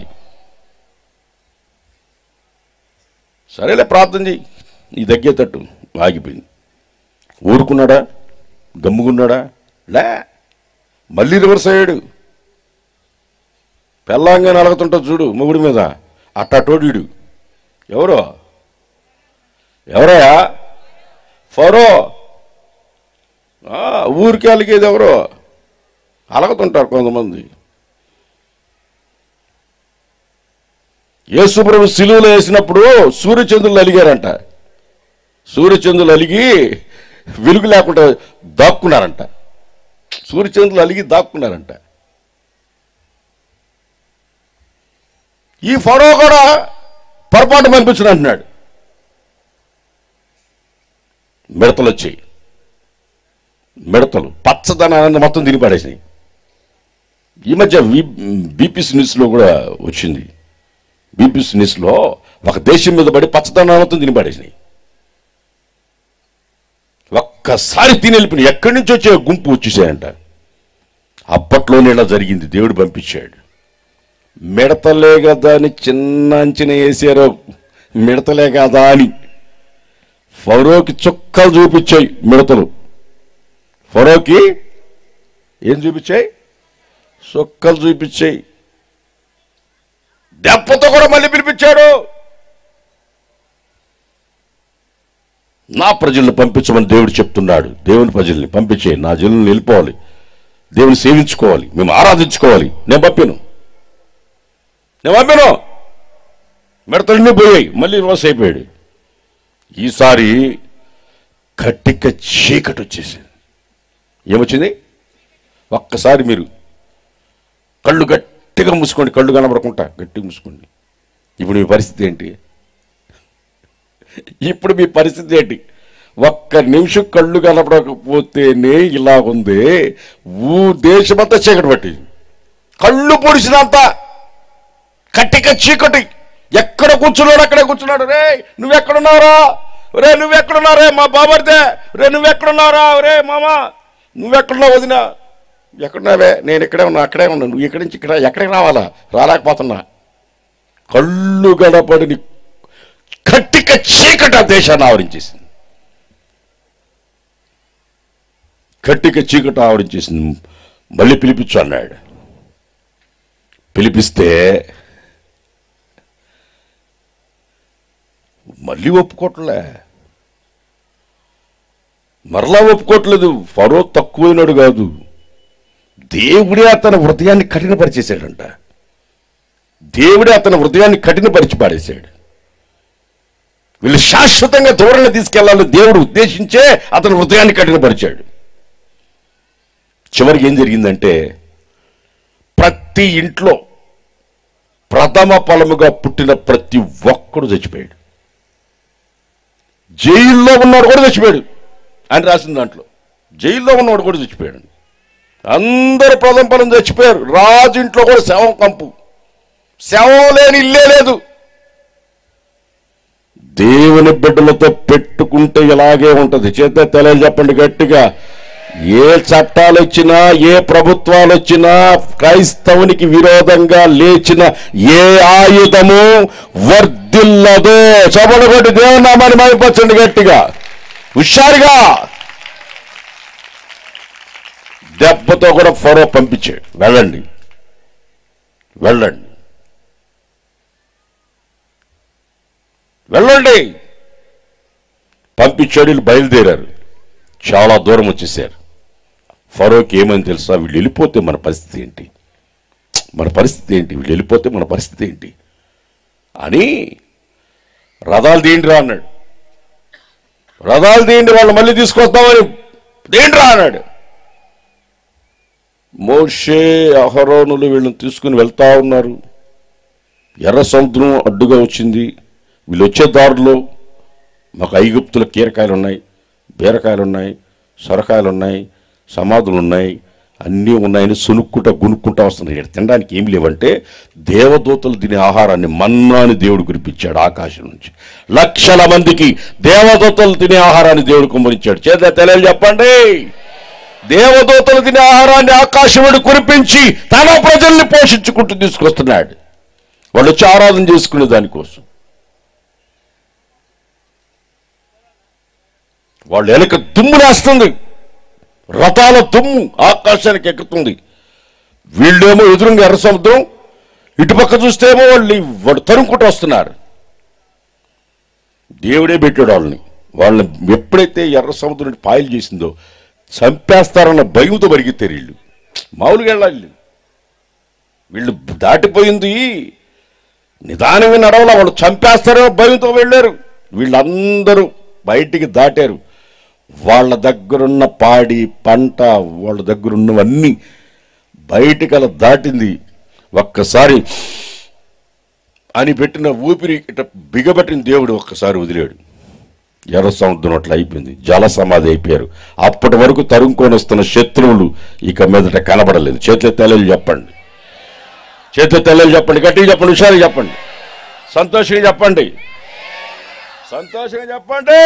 సరేలే ప్రార్థన చెయ్యి ఈ దగ్గేటట్టు ఆగిపోయింది ఊరుకున్నాడా గమ్ముకున్నాడా లే మళ్ళీ రివర్స్ అయ్యాడు పెళ్ళాంగా నలగుతుంటుంది చూడు మొగుడి మీద అట్టటోడీడు ఎవరో ఎవరయ్యా ఫరో ఆ, ఊరికి అలిగేది ఎవరో అలగుతుంటారు కొంతమంది యేసుప్రభు సిలువలో వేసినప్పుడు సూర్యచంద్రులు అలిగారంట సూర్యచంద్రులు అలిగి వెలుగు లేకుండా దాక్కున్నారంట సూర్యచంద్రులు అలిగి దాక్కున్నారంట ఈ ఫరో కూడా పొరపాటు పంపించను అంటున్నాడు మిడతలు వచ్చాయి మిడతలు పచ్చదనాన్ని మొత్తం తిని పడేసినాయి ఈ మధ్య బీపీసీ న్యూస్లో కూడా వచ్చింది బీపీసీ న్యూస్లో ఒక దేశం మీద పడి పచ్చదనాన్ని మొత్తం తిని పడేసినాయి ఒక్కసారి తిని వెళ్ళిపోయినాయి ఎక్కడి నుంచి వచ్చే గుంపు వచ్చేసాయంట అప్పట్లోనే ఇలా జరిగింది దేవుడు పంపించాడు మిడతలే కదా అని చిన్న అంచన వేసారు మిడతలే కదా అని ఫరోకి చుక్కలు చూపించాయి మిడతలు ఫరోకి ఏం చూపించాయి చుక్కలు చూపించాయి దెబ్బతో కూడా మళ్ళీ పిలిపించాడు నా ప్రజల్ని పంపించమని దేవుడు చెప్తున్నాడు దేవుని ప్రజల్ని పంపించే నా జనులను వెళ్ళిపోవాలి దేవుని సేవించుకోవాలి మేము ఆరాధించుకోవాలి నేను పంపాను నేను పంపాను మిడతలన్నీ పోయాయి మళ్ళీ రివర్స్ అయిపోయాడు ఈసారి కట్టిక చీకటి వచ్చేసింది ఏమొచ్చింది ఒక్కసారి మీరు కళ్ళు గట్టిగా మూసుకోండి కళ్ళు కనబడకుండా గట్టిగా మూసుకోండి ఇప్పుడు మీ పరిస్థితి ఏంటి ఇప్పుడు మీ పరిస్థితి ఏంటి ఒక్క నిమిషం కళ్ళు కనపడకపోతేనే ఇలా ఉంది ఊ దేశమంతా చీకటి పట్టి కళ్ళు పొడిచినంత కట్టిక చీకటి ఎక్కడ కూర్చున్నాడు అక్కడే కూర్చున్నాడు రే నువ్వెక్కడున్నారా రే నువ్వెక్కడున్నారే మా బాబర్దే రే నువ్వెక్కడున్నారా రే మామ నువ్వెక్కడున్నావు వదినా ఎక్కడున్నావే నేను ఇక్కడే ఉన్నా అక్కడే ఉన్నా నువ్వు ఇక్కడి నుంచి ఇక్కడ ఎక్కడికి రావాలా రాలేకపోతున్నా కళ్ళు గడపడిని కట్టిక చీకటి ఆ దేశాన్ని ఆవరించేసింది కట్టిక చీకటి ఆవరించేసింది మళ్ళీ పిలిపించు అన్నాడు పిలిపిస్తే మళ్ళీ ఒప్పుకోవట్లే మరలా ఒప్పుకోవట్లేదు ఫరో తక్కువైనాడు కాదు దేవుడే అతని హృదయాన్ని కఠినపరిచేశాడంట దేవుడే అతని హృదయాన్ని కఠినపరిచి పాడేశాడు వీళ్ళు శాశ్వతంగా దూరంగా తీసుకెళ్లాలని దేవుడు ఉద్దేశించే అతని హృదయాన్ని కఠినపరిచాడు చివరికి ఏం జరిగిందంటే ప్రతి ఇంట్లో ప్రథమ ఫలముగా పుట్టిన ప్రతి ఒక్కడు చచ్చిపోయాడు జైల్లో ఉన్నవాడు కూడా చచ్చిపోయాడు అని రాసిన దాంట్లో జైల్లో ఉన్నవాడు కూడా చచ్చిపోయాడు అందరు ప్రథమ ఫలం చచ్చిపోయారు రాజు ఇంట్లో కూడా శవం కంపు శవం లేని ఇల్లే లేదు దేవుని బిడ్డలతో పెట్టుకుంటే ఇలాగే ఉంటది చేత తెలియదు చెప్పండి గట్టిగా ఏ చట్టాలు వచ్చినా ఏ ప్రభుత్వాలు వచ్చినా క్రైస్తవునికి విరోధంగా లేచిన ఏ ఆయుధము వర్ధిల్లదో చబడగొట్టి దేవునామాన్ని మైపచ్చండి గట్టిగా హుషారుగా దెబ్బతో కూడా ఫరో పంపించాడు వెళ్ళండి వెళ్ళండి వెళ్ళండి పంపించాడు వీళ్ళు బయలుదేరారు చాలా దూరం వచ్చేసారు ఫరోకి ఏమని తెలుసా వీళ్ళు వెళ్ళిపోతే మన పరిస్థితి ఏంటి మన పరిస్థితి ఏంటి వీళ్ళు వెళ్ళిపోతే మన పరిస్థితి ఏంటి అని రథాలు తీయండిరా అన్నాడు రథాలు తీయండి వాళ్ళు మళ్ళీ తీసుకొస్తామని తీయండిరా అన్నాడు మోషే అహరోనులు వీళ్ళని తీసుకుని వెళ్తా ఉన్నారు ఎర్ర సముద్రం అడ్డుగా వచ్చింది వీళ్ళు వచ్చే దారిలో మాకు ఐగుప్తుల కీరకాయలు ఉన్నాయి బీరకాయలు ఉన్నాయి సొరకాయలు ఉన్నాయి సమాధులు ఉన్నాయి అన్నీ ఉన్నాయని సునుక్కుంటా గునుక్కుంటా వస్తున్నాయి ఇక్కడ తినడానికి ఏం లేవంటే దేవదూతలు తినే ఆహారాన్ని మన్నాని దేవుడు కురిపించాడు ఆకాశం నుంచి లక్షల మందికి దేవదూతలు తినే ఆహారాన్ని దేవుడు కుమ్మరించాడు చేత తెలియదు చెప్పండి దేవదూతలు తినే ఆహారాన్ని ఆకాశముడు కురిపించి తన ప్రజల్ని పోషించుకుంటూ తీసుకొస్తున్నాడు వాళ్ళు వచ్చి ఆరాధన చేసుకునే దానికోసం వాళ్ళు వెనక దుమ్ము లేస్తుంది రథాల దుమ్ము ఆకాశానికి ఎక్కుతుంది వీళ్ళేమో ఎదురుగా ఎర్ర సముద్రం ఇటుపక్క చూస్తేమో వాళ్ళు వాడు తరుముకుంటూ వస్తున్నారు దేవుడే పెట్టాడు వాళ్ళని వాళ్ళని ఎప్పుడైతే ఎర్ర సముద్రం నుండి పాయలు చేసిందో చంపేస్తారన్న భయంతో పరిగెత్తారు వీళ్ళు మామూలుగా వెళ్ళాలి వీళ్ళు. వీళ్ళు దాటిపోయింది నిదానంగా నడవల వాళ్ళు చంపేస్తారో భయంతో వెళ్ళారు వీళ్ళందరూ బయటికి దాటారు వాళ్ళ దగ్గరున్న పాడి పంట వాళ్ళ దగ్గరున్నవన్నీ బయటికి అలా దాటింది ఒక్కసారి అని పెట్టిన ఊపిరి ఇట బిగబట్టిన దేవుడు ఒక్కసారి వదిలాడు ఎర్ర సముద్రం అట్లా అయిపోయింది జల సమాధి అయిపోయారు అప్పటి వరకు తరుముకొని వస్తున్న శత్రువులు ఇక మీదట కనబడలేదు చేతుల తెల్లలు చెప్పండి చేతుల తెల్లలు చెప్పండి గట్టిగా చెప్పండి హుషారుగా చెప్పండి సంతోషంగా చెప్పండి సంతోషంగా చెప్పండి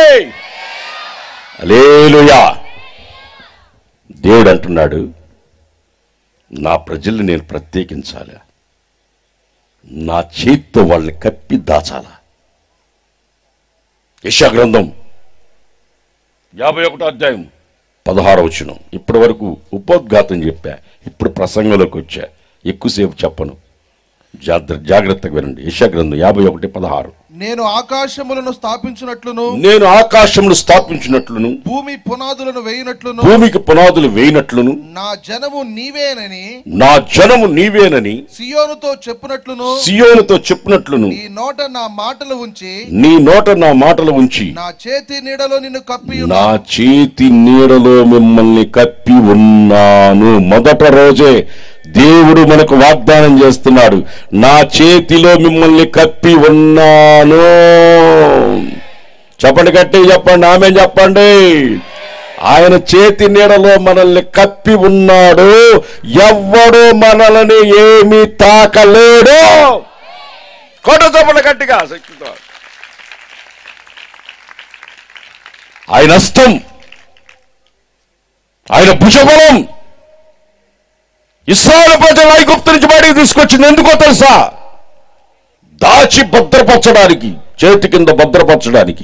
అలేలుయా దేవుడు అంటున్నాడు నా ప్రజల్ని నేను ప్రత్యేకించాలి నా చేతితో వాళ్ళని కప్పి దాచాలా యశా గ్రంథం యాభై ఒకటో అధ్యాయం పదహార వచ్చిన ఇప్పటి వరకు ఉపోద్ఘాతం చెప్పా ఇప్పుడు ప్రసంగంలోకి వచ్చా ఎక్కువసేపు చెప్పను జాగ్రత్త జాగ్రత్తగా వినండి యశాగ్రంథం యాభై ఒకటి పదహారు నేను ఆకాశములను స్థాపించినట్లును నేను ఆకాశమును స్థాపించినట్లును భూమి పునాదులను వేయినట్లును భూమికి పునాదులు వేయినట్లును నా జనము నీవేనని నా జనము నీవేనని సియోనుతో చెప్పునట్లును సియోనుతో చెప్పినట్లును నీ నోట నా మాటలు ఉంచి నీ నోట నా మాటలు ఉంచి నా చేతి నీడలో నిన్ను కప్పి నా చేతి నీడలో మిమ్మల్ని కప్పి ఉన్నాను మొదట రోజే దేవుడు మనకు వాగ్దానం చేస్తున్నాడు నా చేతిలో మిమ్మల్ని కప్పి ఉన్నాను చెప్పండి గట్టి చెప్పండి ఆమె చెప్పండి ఆయన చేతి నీడలో మనల్ని కప్పి ఉన్నాడు ఎవ్వడు మనల్ని ఏమీ తాకలేడు కొట్ట చెప్పండి గట్టిగా శక్తితో ఆయన హస్తం ఆయన భుజబలం ఇస్రాయల్ ప్రజలు ఐగుప్తు నుంచి బయటికి తీసుకొచ్చింది ఎందుకో తెలుసా దాచి భద్రపరచడానికి చేతి కింద భద్రపరచడానికి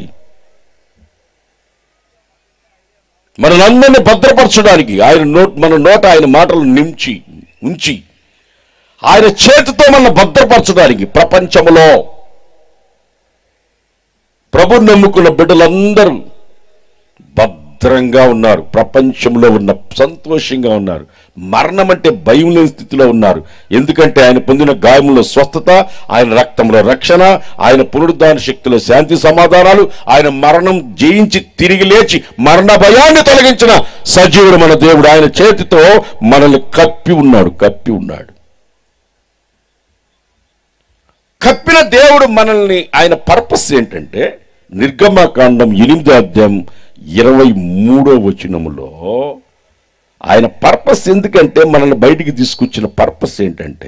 మనలందరినీ భద్రపరచడానికి ఆయన నోట్ మన నోట ఆయన మాటలు నించి ఉంచి ఆయన చేతితో మన భద్రపరచడానికి ప్రపంచంలో ప్రభు నమ్ముకున్న బిడ్డలందరూ భద్రంగా ఉన్నారు ప్రపంచంలో ఉన్న సంతోషంగా ఉన్నారు మరణం అంటే భయం లేని స్థితిలో ఉన్నారు ఎందుకంటే ఆయన పొందిన గాయములో స్వస్థత ఆయన రక్తంలో రక్షణ ఆయన పునరుద్ధాన శక్తిలో శాంతి సమాధానాలు ఆయన మరణం జయించి తిరిగి లేచి మరణ భయాన్ని తొలగించిన సజీవుడు మన దేవుడు ఆయన చేతితో మనల్ని కప్పి ఉన్నాడు కప్పి ఉన్నాడు కప్పిన దేవుడు మనల్ని ఆయన పర్పస్ ఏంటంటే నిర్గమకాండం ఎనిమిదో అధ్యాయం ఇరవై మూడో వచనములో ఆయన పర్పస్ ఎందుకంటే మనల్ని బయటికి తీసుకొచ్చిన పర్పస్ ఏంటంటే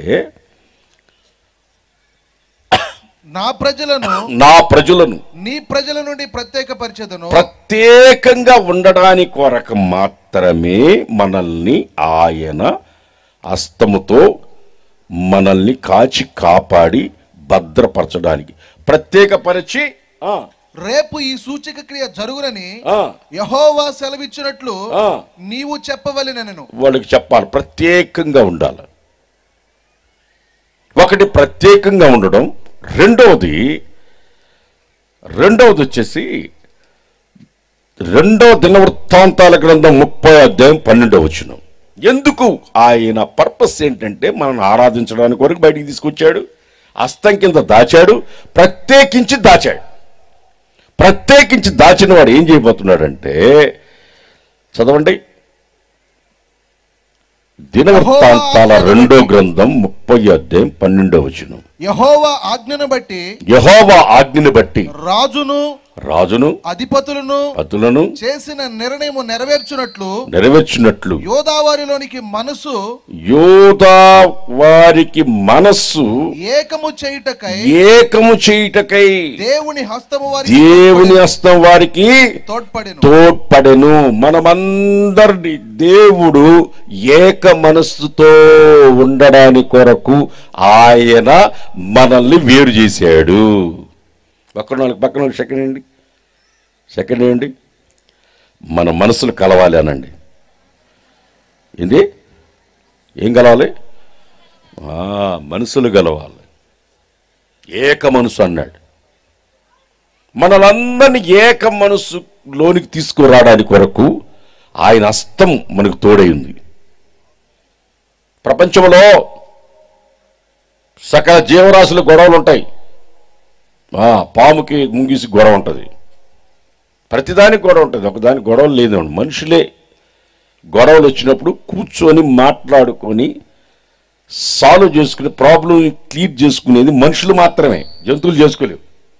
నా ప్రజలను నా ప్రజలను నీ ప్రజల నుండి ప్రత్యేక పరిచదను ప్రత్యేకంగా ఉండడానికి కొరకు మాత్రమే మనల్ని ఆయన హస్తముతో మనల్ని కాచి కాపాడి భద్రపరచడానికి ప్రత్యేకపరిచి ఆ, రేపు ఈ సూచక క్రియ జరుగునని ఆ, యహోవా సెలవిచ్చినట్లు ఆ. నీవు చెప్పవలెనను వాళ్ళకి చెప్పాలి ప్రత్యేకంగా ఉండాలి ఒకటి ప్రత్యేకంగా ఉండడం రెండవది రెండవది వచ్చేసి రెండవ దినవృత్తాంతాల గ్రంథం ముప్పై అధ్యాయం పన్నెండవ వచనం ఎందుకు ఆయన పర్పస్ ఏంటంటే మనల్ని ఆరాధించడానికి వరకు బయటికి తీసుకొచ్చాడు అస్తం కింద దాచాడు ప్రత్యేకించి దాచాడు ప్రత్యేకించి దాచిన వాడు ఏం చేయబోతున్నాడంటే చదవండి దినవృత్తాంతాల రెండో గ్రంథం ముప్పై అధ్యాయం పన్నెండో వచనం యహోవా ఆజ్ఞను బట్టి యహోవా ఆజ్ఞని బట్టి రాజును రాజును అధిపతులను అతులను చేసిన నిర్ణయము నెరవేర్చునట్లు నెరవేర్చినట్లు యోదావారిలోనికి మనసు యోధా వారికి మనస్సు ఏకము చేయుటకై ఏకము చేయుటకై దేవుని హస్తము వారి దేవుని హస్తం వారికి తోడ్పడెను తోడ్పడెను మనమందరిని దేవుడు ఏక మనస్సుతో ఉండడానికి కొరకు ఆయన మనల్ని వేరు చేశాడు పక్కన వాళ్ళకి పక్కన వాళ్ళకి సెకండ్ అండి సెకండ్ ఏంటి మన మనసులు కలవాలి అనండి ఏంది ఏం కలవాలి ఆ, మనసులు కలవాలి ఏక మనసు అన్నాడు మనలందరినీ ఏక మనసులోనికి తీసుకురావడానికి కొరకు ఆయన హస్తం మనకు తోడై ఉంది ప్రపంచంలో సకల జీవరాశుల గొడవలు ఉంటాయి ఆ, పాముకి ముంగిసి గొడవ ఉంటుంది ప్రతిదానికి గొడవ ఉంటుంది ఒకదానికి గొడవలు లేదు మనుషులే గొడవలు వచ్చినప్పుడు కూర్చొని మాట్లాడుకొని సాల్వ్ చేసుకుని ప్రాబ్లం క్లియర్ చేసుకునేది మనుషులు మాత్రమే జంతువులు చేసుకోలేవు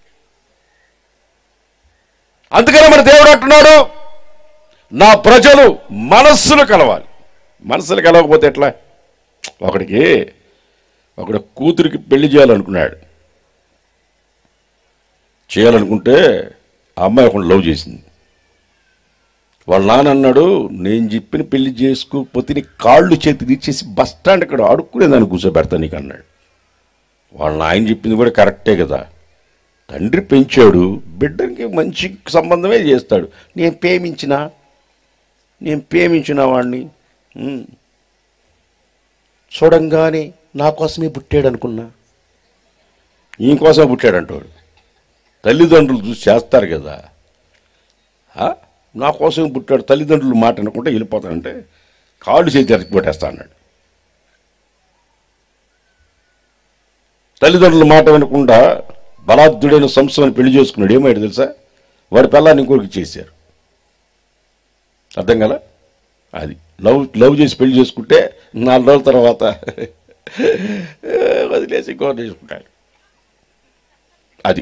అందుకనే మన దేవుడు అంటున్నాడు నా ప్రజలు మనస్సులు కలవాలి మనస్సులు కలవకపోతే ఎట్లా ఒకడికి ఒకడు కూతురికి పెళ్లి చేయాలనుకున్నాడు చేయాలనుకుంటే ఆ అమ్మాయి ఒకడు లవ్ చేసింది వాళ్ళ నాన్న అన్నాడు నేను చెప్పిన పెళ్లి చేసుకోకపోతే నీ కాళ్ళు చేతి తీసేసి బస్ స్టాండ్ ఇక్కడ అడుక్కునేదాన్ని కూర్చోబెడతా నీకు అన్నాడు వాళ్ళ ఆయన చెప్పింది కూడా కరెక్టే కదా తండ్రి పెంచాడు బిడ్డకి మంచి సంబంధమే చేస్తాడు నేను ప్రేమించిన నేను ప్రేమించిన వాడిని ఉమ్. చూడంగానే నా కోసమే పుట్టాడు అనుకున్నా ఈయన కోసం పుట్టాడంటాడు తల్లిదండ్రులు చూసి చేస్తారు కదా ఆ? నా కోసం పుట్టాడు తల్లిదండ్రులు మాట అనకుండా వెళ్ళిపోతానంటే కాళ్ళు చేతి ఎరకి కొట్టేస్తా అన్నాడు తల్లిదండ్రుల మాట వినకుండా బలాద్దుడైన సంస్థను పెళ్లి చేసుకున్నాడు ఏమైంది తెలుసా వాడి పిల్లాన్ని ఇంకొకరికి చేశారు అర్థం కదా అది లవ్ లవ్ చేసి పెళ్లి చేసుకుంటే నాలుగు రోజుల తర్వాత వదిలేసి ఇంకోటి చేసుకుంటాడు అది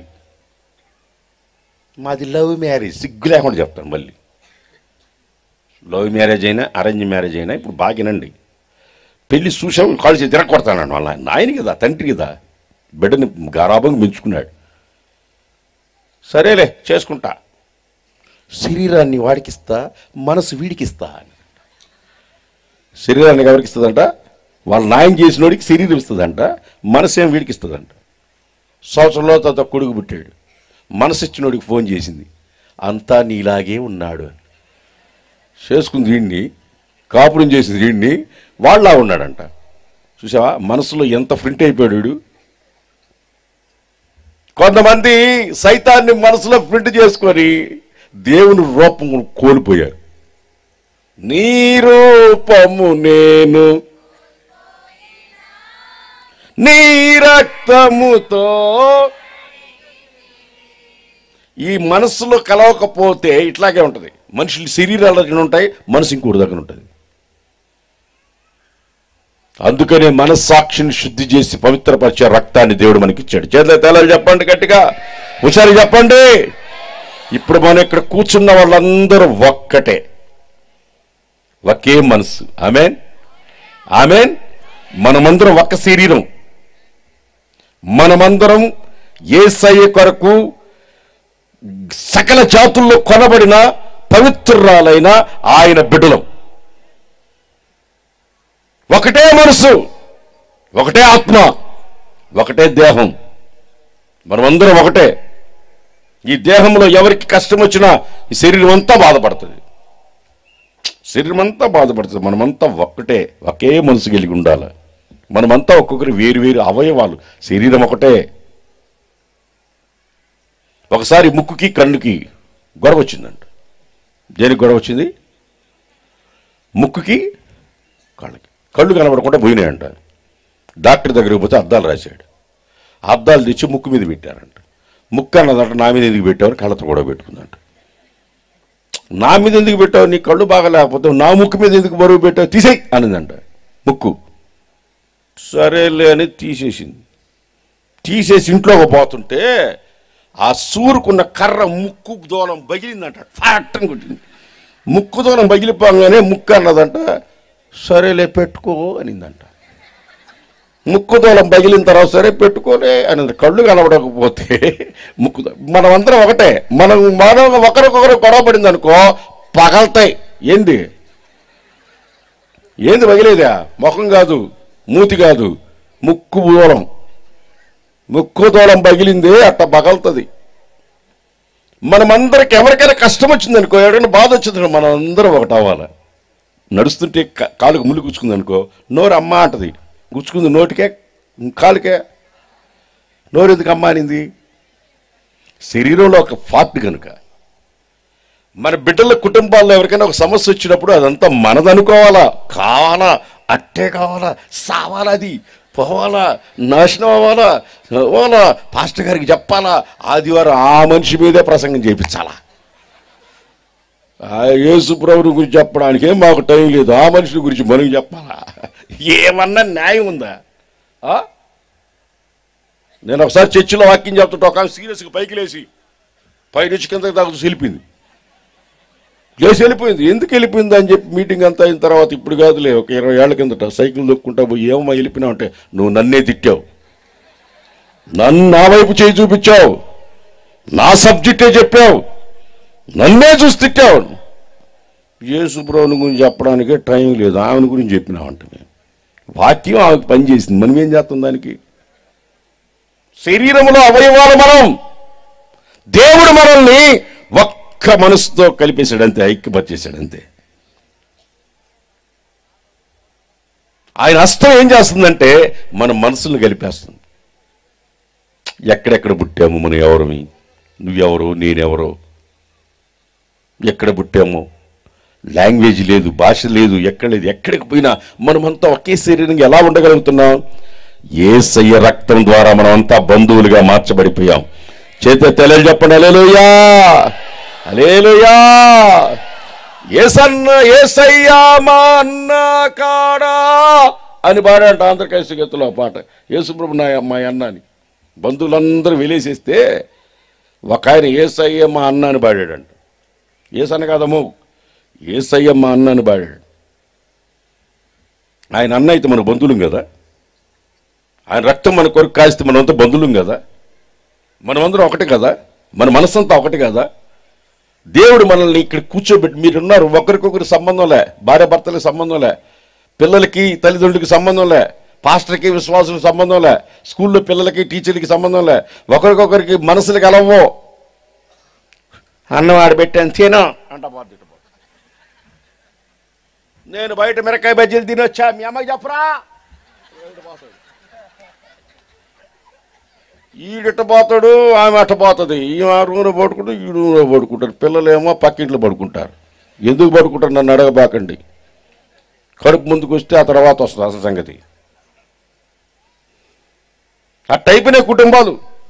మాది లవ్ మ్యారేజ్ సిగ్గు లేకుండా చెప్తాను మళ్ళీ లవ్ మ్యారేజ్ అయినా అరేంజ్ మ్యారేజ్ అయినా ఇప్పుడు బాగినండి పెళ్లి చూసాం కాళ్ళు చేసి తిరగొడతానండి వాళ్ళ ఆయన. నాయన కదా తండ్రి కదా బిడ్డని గారాభంగా పెంచుకున్నాడు సరేలే చేసుకుంటా శరీరాన్ని వాడికిస్తా మనసు వీడికిస్తా అని శరీరాన్ని ఎవరికి ఇస్తుందంట వాళ్ళ నాయం చేసినోడికి శరీరం ఇస్తుందంట మనసు ఏం వీడికి ఇస్తుందంట సంవత్సరంలో తర్వాత కొడుకు పుట్టాడు మనసు ఇచ్చినోడికి ఫోన్ చేసింది అంతా నీలాగే ఉన్నాడు అని చేసుకుంది వీడిని కాపురం చేసింది వీడిని వాళ్ళ ఉన్నాడంట చూసావా మనసులో ఎంత ఫ్రింట్ అయిపోయాడు వీడు కొంతమంది సైతాన్ని మనసులో ప్రింట్ చేసుకొని దేవుని రూపం కోల్పోయారు నీ రూపము నేను నీ రక్తముతో ఈ మనసులో కలవకపోతే ఇట్లాగే ఉంటుంది మనుషులు శరీరాల దగ్గర ఉంటాయి మనసు ఇంకోటి దగ్గర ఉంటుంది అందుకనే మనస్సాక్షిని శుద్ధి చేసి పవిత్రపరిచే రక్తాన్ని దేవుడు మనకి ఇచ్చాడు చేతుల తేలాలు చెప్పండి గట్టిగా హుషారు చెప్పండి ఇప్పుడు మనం ఇక్కడ కూర్చున్న వాళ్ళందరూ ఒక్కటే ఒకే మనసు ఆమెన్ ఆమెన్ మనమందరం ఒక్క శరీరం మనమందరం ఏసయ్య కొరకు సకల జాతుల్లో కొనబడిన పవిత్రురాలైన ఆయన బిడ్డలం ఒకటే మనసు ఒకటే ఆత్మ ఒకటే దేహం మనమందరం ఒకటే ఈ దేహంలో ఎవరికి కష్టం వచ్చినా ఈ శరీరం అంతా బాధపడుతుంది శరీరం అంతా బాధపడుతుంది మనమంతా ఒక్కటే ఒకే మనసు కలిగి ఉండాలి మనమంతా ఒక్కొక్కరి వేరు వేరు అవయవాలు శరీరం ఒకటే ఒకసారి ముక్కుకి కన్నుకి గొడవ వచ్చిందంట దేనికి గొడవ వచ్చింది ముక్కుకి కళ్ళకి కళ్ళు కనబడకుండా పోయినాయంట డాక్టర్ దగ్గరికి పోతే అద్దాలు రాశాడు ఆ అద్దాలు తెచ్చి ముక్కు మీద పెట్టారంట ముక్కు అన్నదంట నా మీద ఎందుకు పెట్టావని కళ్ళతో కూడా పెట్టుకుందంట నా మీద ఎందుకు పెట్టావు నీ కళ్ళు బాగా లేకపోతే నా ముక్కు మీద ఎందుకు బరువు పెట్టావు తీసేయి అనిందంట ముక్కు సరేలే అని తీసేసింది తీసేసి ఇంట్లోకి పోతుంటే ఆ సూరుకున్న కర్ర ముక్కు దూలం పగిలిందంట ఫ్యాక్ట్ అని కొట్టింది ముక్కు దూలం పగిలిపోగానే ముక్కు అన్నదంట సరేలే పెట్టుకో అనిందంట ముక్కు దూలం పగిలిన తర్వాత సరే పెట్టుకోలే అని కళ్ళు కనబడకపోతే ముక్కు దో- మనమందరం ఒకటే మనం మనం ఒకరికొకరు గొడవ పడింది అనుకో పగలుతాయి ఏంది ఏంది పగిలేదా ముఖం కాదు మూతి కాదు ముక్కు దూలం ముక్కు దూలం పగిలింది అట్ట పగలుతుంది మనమందరికి ఎవరికైనా కష్టం వచ్చిందనుకో ఎవరైనా బాధ వచ్చిందనుకో మనం అందరం ఒకటి అవ్వాలి నడుస్తుంటే కా- కాలుకు ముళ్ళు గుచ్చుకుంది అనుకో నోరు అమ్మ అంటది గుచ్చుకుంది నోటికే కాలుకే నోరు ఎందుకు అమ్మ అనింది శరీరంలో ఒక పార్ట్ కనుక మన బిడ్డల కుటుంబాల్లో ఎవరికైనా ఒక సమస్య వచ్చినప్పుడు అదంతా మనదనుకోవాలా కావాలా అట్టే కావాలా సావాలా అది పోవాలా నాశనం అవ్వాలా అవ్వాలా పాస్టర్ గారికి చెప్పాలా ఆదివారం ఆ మనిషి మీదే ప్రసంగం చేయించాలా ఆ యేసు ప్రభుని గురించి చెప్పడానికి ఏం మాకు టైం లేదు ఆ మనిషి గురించి మనకి చెప్పాలా ఏమన్నా న్యాయం ఉందా ఆ? నేను ఒకసారి చర్చిలో వాక్యం చెప్తుంటే ఒక సీరియస్గా పైకి లేచి పై నుంచి కిందకి తాగుతూ వెళ్ళిపోయింది లేచి వెళ్ళిపోయింది ఎందుకు వెళ్ళిపోయింది అని చెప్పి మీటింగ్ అంతా అయిన తర్వాత ఇప్పుడు కాదులే ఒక ఇరవై ఏళ్ల కిందట సైకిల్ దొక్కుంటా పోయి ఏమమ్మా వెళ్ళిపోయినావు అంటే నువ్వు నన్నే తిట్టావు నన్ను నా వైపు చేయి చూపించావు నా సబ్జెక్టే చెప్పావు నన్నే చూసి తిట్టావు యేసు ప్రభుని గురించి చెప్పడానికే టైం లేదు ఆమెను గురించి చెప్పినావంటే మేము వాక్యం ఆమెకు పనిచేసింది మనం ఏం చేస్తాం దానికి శరీరంలో అవయవాలు మనం దేవుడు మనల్ని ఒక్క మనసుతో కలిపేశాడు అంతే ఐక్యపరిచేశాడు అంతే ఆయన హస్తం ఏం చేస్తుందంటే మన మనసులను కలిపేస్తుంది ఎక్కడెక్కడ పుట్టాము మనం ఎవరమి నువ్వెవరు నేనెవరో ఎక్కడ పుట్టాము లాంగ్వేజ్ లేదు భాష లేదు ఎక్కడ లేదు ఎక్కడికి పోయినా మనమంతా ఒకే శరీరంగా ఎలా ఉండగలుగుతున్నాం ఏసయ్య రక్తం ద్వారా మనమంతా బంధువులుగా మార్చబడిపోయాం చేత తెలియదు చెప్పండి అలేలుయా అలేలుయా ఏసన్న ఏసయ్యా మా అన్న కాడా అని పాడాట ఆంధ్రకేశ గీతలో ఆ పాట యేసుప్రభు నా మా అన్న అని బంధువులందరూ వెలేసేస్తే ఒక ఆయన ఏసయ్య మా అన్న అని పాడాడంట ఏసన్న కాదమ్మో ఏసయ్య మా అన్న అని పాడాడు ఆయన అన్న అయితే మన బంధువులం కదా ఆయన రక్తం మన కొరకు కాస్తే మనమంతా బంధువులం కదా మనమందరం ఒకటి కదా మన మనసంతా ఒకటి కదా దేవుడు మనల్ని ఇక్కడ కూర్చోబెట్టి మీరున్నారు ఒకరికొకరి సంబంధంలే భార్య భర్తలకి సంబంధంలే పిల్లలకి తల్లిదండ్రులకి సంబంధంలే పాస్టర్కి విశ్వాసులకు సంబంధంలే స్కూల్లో పిల్లలకి టీచర్లకి సంబంధంలే ఒకరికొకరికి మనసులు కలవో అన్నం ఆడబెట్టాను తిను అంట పోద్ది, ఇటు పోద్ది. నేను బయట మిరకాయ బజ్జీలు తినొచ్చా మీ అమ్మకి చెప్పరా ఈడిట పోతాడు ఆమె అట్ట పోతుంది ఈ ఆ రూమ్లో పడుకుంటూ ఈ రూమ్లో పడుకుంటారు పిల్లలేమో పక్కింట్లో పడుకుంటారు ఎందుకు పడుకుంటారు నన్ను అడగబాకండి కడుపు ముందుకు వస్తే ఆ తర్వాత వస్తుంది అసలు సంగతి అట్ట అయిపోయినాయి కుటుంబాలు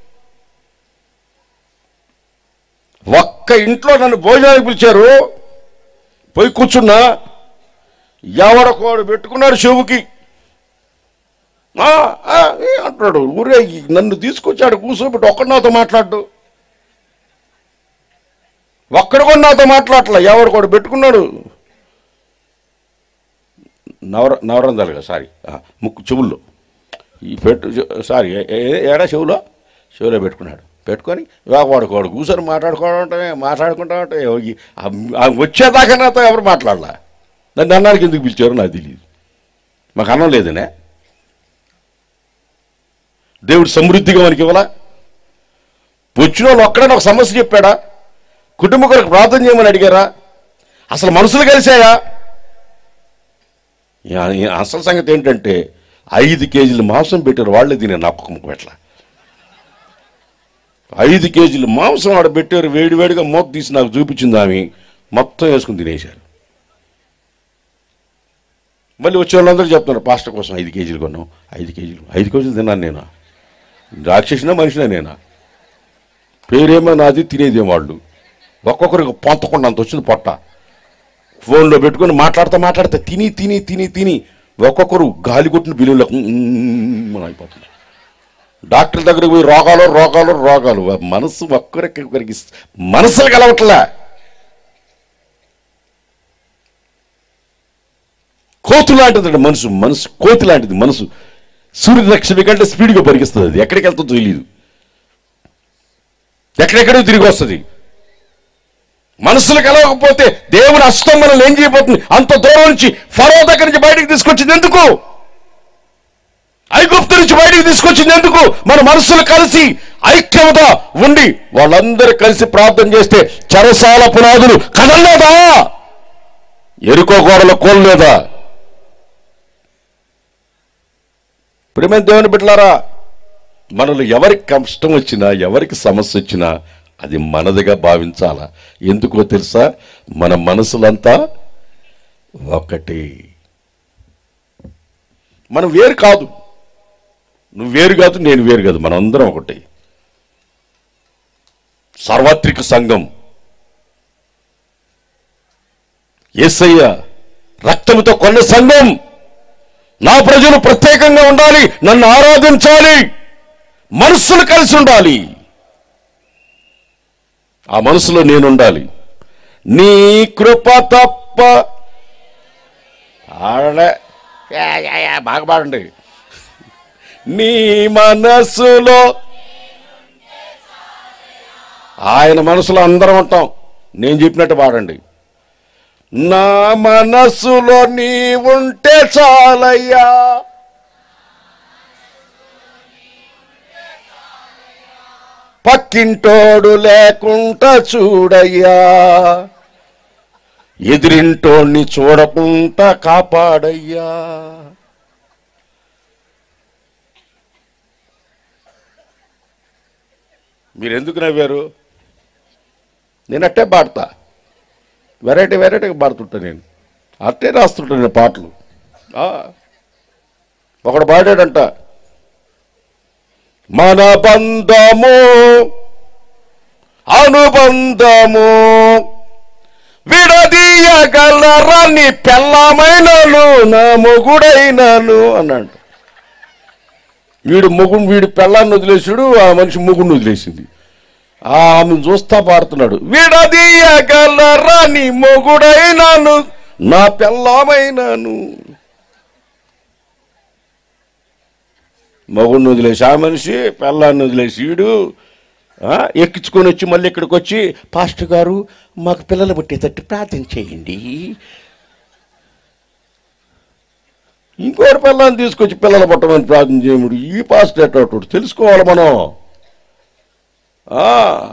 ఒక్క ఇంట్లో నన్ను భోజనానికి పిలిచారు పోయి కూర్చున్నా ఎవడకోడు పెట్టుకున్నాడు చెవుకి ఆ, ఆ, ఏ అంటున్నాడు ఊరే ఈ నన్ను తీసుకొచ్చాడు కూర్చోబెట్టి ఒక్కడు నాతో మాట్లాడు ఒక్కడు కూడా నాతో మాట్లాడలే ఎవడు కూడా పెట్టుకున్నాడు నవర నవరందాలుగా సారీ ఆ, ముక్కు చెవుల్లో ఈ పెట్టు సారీ ఏ- ఏ- ఏడా చెవులో చెవులో పెట్టుకున్నాడు పెట్టుకొని వాడు వాడు కూర్చొని మాట్లాడుకోవడం అంటే మాట్లాడుకుంటా అంటే ఈ- ఆ- ఆ వచ్చేదాకా నాతో ఎవరు మాట్లాడలా నన్ను అన్నానికి ఎందుకు పిలిచారో నాకు తెలియదు మాకు అన్నం లేదనే దేవుడు సమృద్ధిగా మనకి ఇవ్వలా వచ్చిన వాళ్ళు ఒక్కడైనా ఒక సమస్య చెప్పాడా కుటుంబ కొరకు ప్రార్థన చేయమని అడిగారా అసలు మనుషులు కలిసాయా ఈ- ఈ అసలు సంగతి ఏంటంటే ఐదు కేజీలు మాంసం పెట్టారు వాళ్ళే తినే నాకు ఒక ముక్క పెట్టల ఐదు కేజీలు మాంసం ఆడ పెట్టారు వేడి వేడిగా మూత తీసి నాకు చూపించింది ఆమె మొత్తం వేసుకుని తినేశారు మళ్ళీ వచ్చే వాళ్ళందరూ చెప్తున్నారు పాస్టర్ కోసం ఐదు కేజీలు కొన్నాం ఐదు కేజీలు ఐదు కేజీలు తిన్నాను నేను రాక్షసినా మనిషినా నేనా పేరేమో నాది తినేదేం వాళ్ళు ఒక్కొక్కరికి పొంతకుండా అంత వచ్చింది పొట్ట ఫోన్లో పెట్టుకొని మాట్లాడుతూ మాట్లాడితే తిని తిని తిని తిని ఒక్కొక్కరు గాలి కొట్టిన బిల్లులకు అయిపోతుంది డాక్టర్ దగ్గరికి పోయి రోగాలు రోగాలు రోగాలు మనసు ఒక్కరికి ఒకరికి మనసులు కలవట్లే కోతు లాంటిది మనసు మనసు కోతి లాంటిది మనసు సూర్యరక్షమి కంటే స్పీడ్గా పరిగిస్తుంది అది ఎక్కడికి వెళ్తుందో తెలియదు ఎక్కడెక్కడో తిరిగి వస్తుంది మనసులు కలవకపోతే దేవుని అస్తం మనల్ని ఏం చేయబోతుంది అంత దూరం నుంచి ఫరో దగ్గర నుంచి బయటికి తీసుకొచ్చింది ఎందుకు ఐగుప్తు నుంచి బయటికి తీసుకొచ్చింది ఎందుకు మన మనసులు కలిసి ఐక్యమత ఉండి వాళ్ళందరూ కలిసి ప్రార్థన చేస్తే చెరసాల పునాదులు కదలలేదా ఎరుకో గోడలు కోల్లేదా ప్రేమ దేవుని బిడ్డలారా మనలో ఎవరికి కష్టం వచ్చినా ఎవరికి సమస్య వచ్చినా అది మనదిగా భావించాలా ఎందుకో తెలుసా మన మనసులంతా ఒకటి మనం వేరు కాదు నువ్వు వేరు కాదు నేను వేరు కాదు మనందరం ఒకటి సార్వత్రిక సంఘం ఏసయ్య రక్తముతో కొన్న సంఘం నా ప్రజలు ప్రత్యేకంగా ఉండాలి నన్ను ఆరాధించాలి మనస్సులు కలిసి ఉండాలి ఆ మనసులో నేను ఉండాలి నీ కృప తప్ప ఆడలే యా, యా, యా, బాగా పాడండి నీ మనసులో ఆయన మనసులో అందరం ఉంటాం నేను చెప్పినట్టు పాడండి నా మనసులో నీ ఉంటే చాలయ్యా పక్కింటోడు లేకుండా చూడయ్యా ఎదిరింటోడిని చూడకుండా కాపాడయ్యా మీరు ఎందుకు నవ్వారు నేను అట్టే పాడతా వెరైటీ వెరైటీగా పాడుతుంటా నేను అట్టే రాస్తుంటా నేను పాటలు ఆ. ఒకడు పాడాడంట మన బంధము అనుబంధము విడదీయగలరాని పెళ్ళమైనను నా మొగుడైనను అన్నాడు వీడు మొగుడు వీడి పెళ్ళాన్ని వదిలేసాడు ఆ మనిషి మొగుడిని వదిలేసింది ఆ ఆమెను చూస్తా పాడుతున్నాడు విడదీయగలరాని మొగుడైనాను నా పెళ్ళామైనాను మగుడిని వదిలేసి ఆ మనిషి పెళ్ళాన్ని వదిలేసి వీడు ఆ, ఎక్కించుకొని వచ్చి మళ్ళీ ఇక్కడికి వచ్చి పాస్టర్ గారు మాకు పిల్లలు పుట్టేటట్టు ప్రార్థన చేయండి ఇంకోటి పిల్లల్ని తీసుకొచ్చి పిల్లలు పుట్టమని ప్రార్థన చేయముడు ఈ పాస్టర్ ఎట్ట తెలుసుకోవాలి మనం ఆ.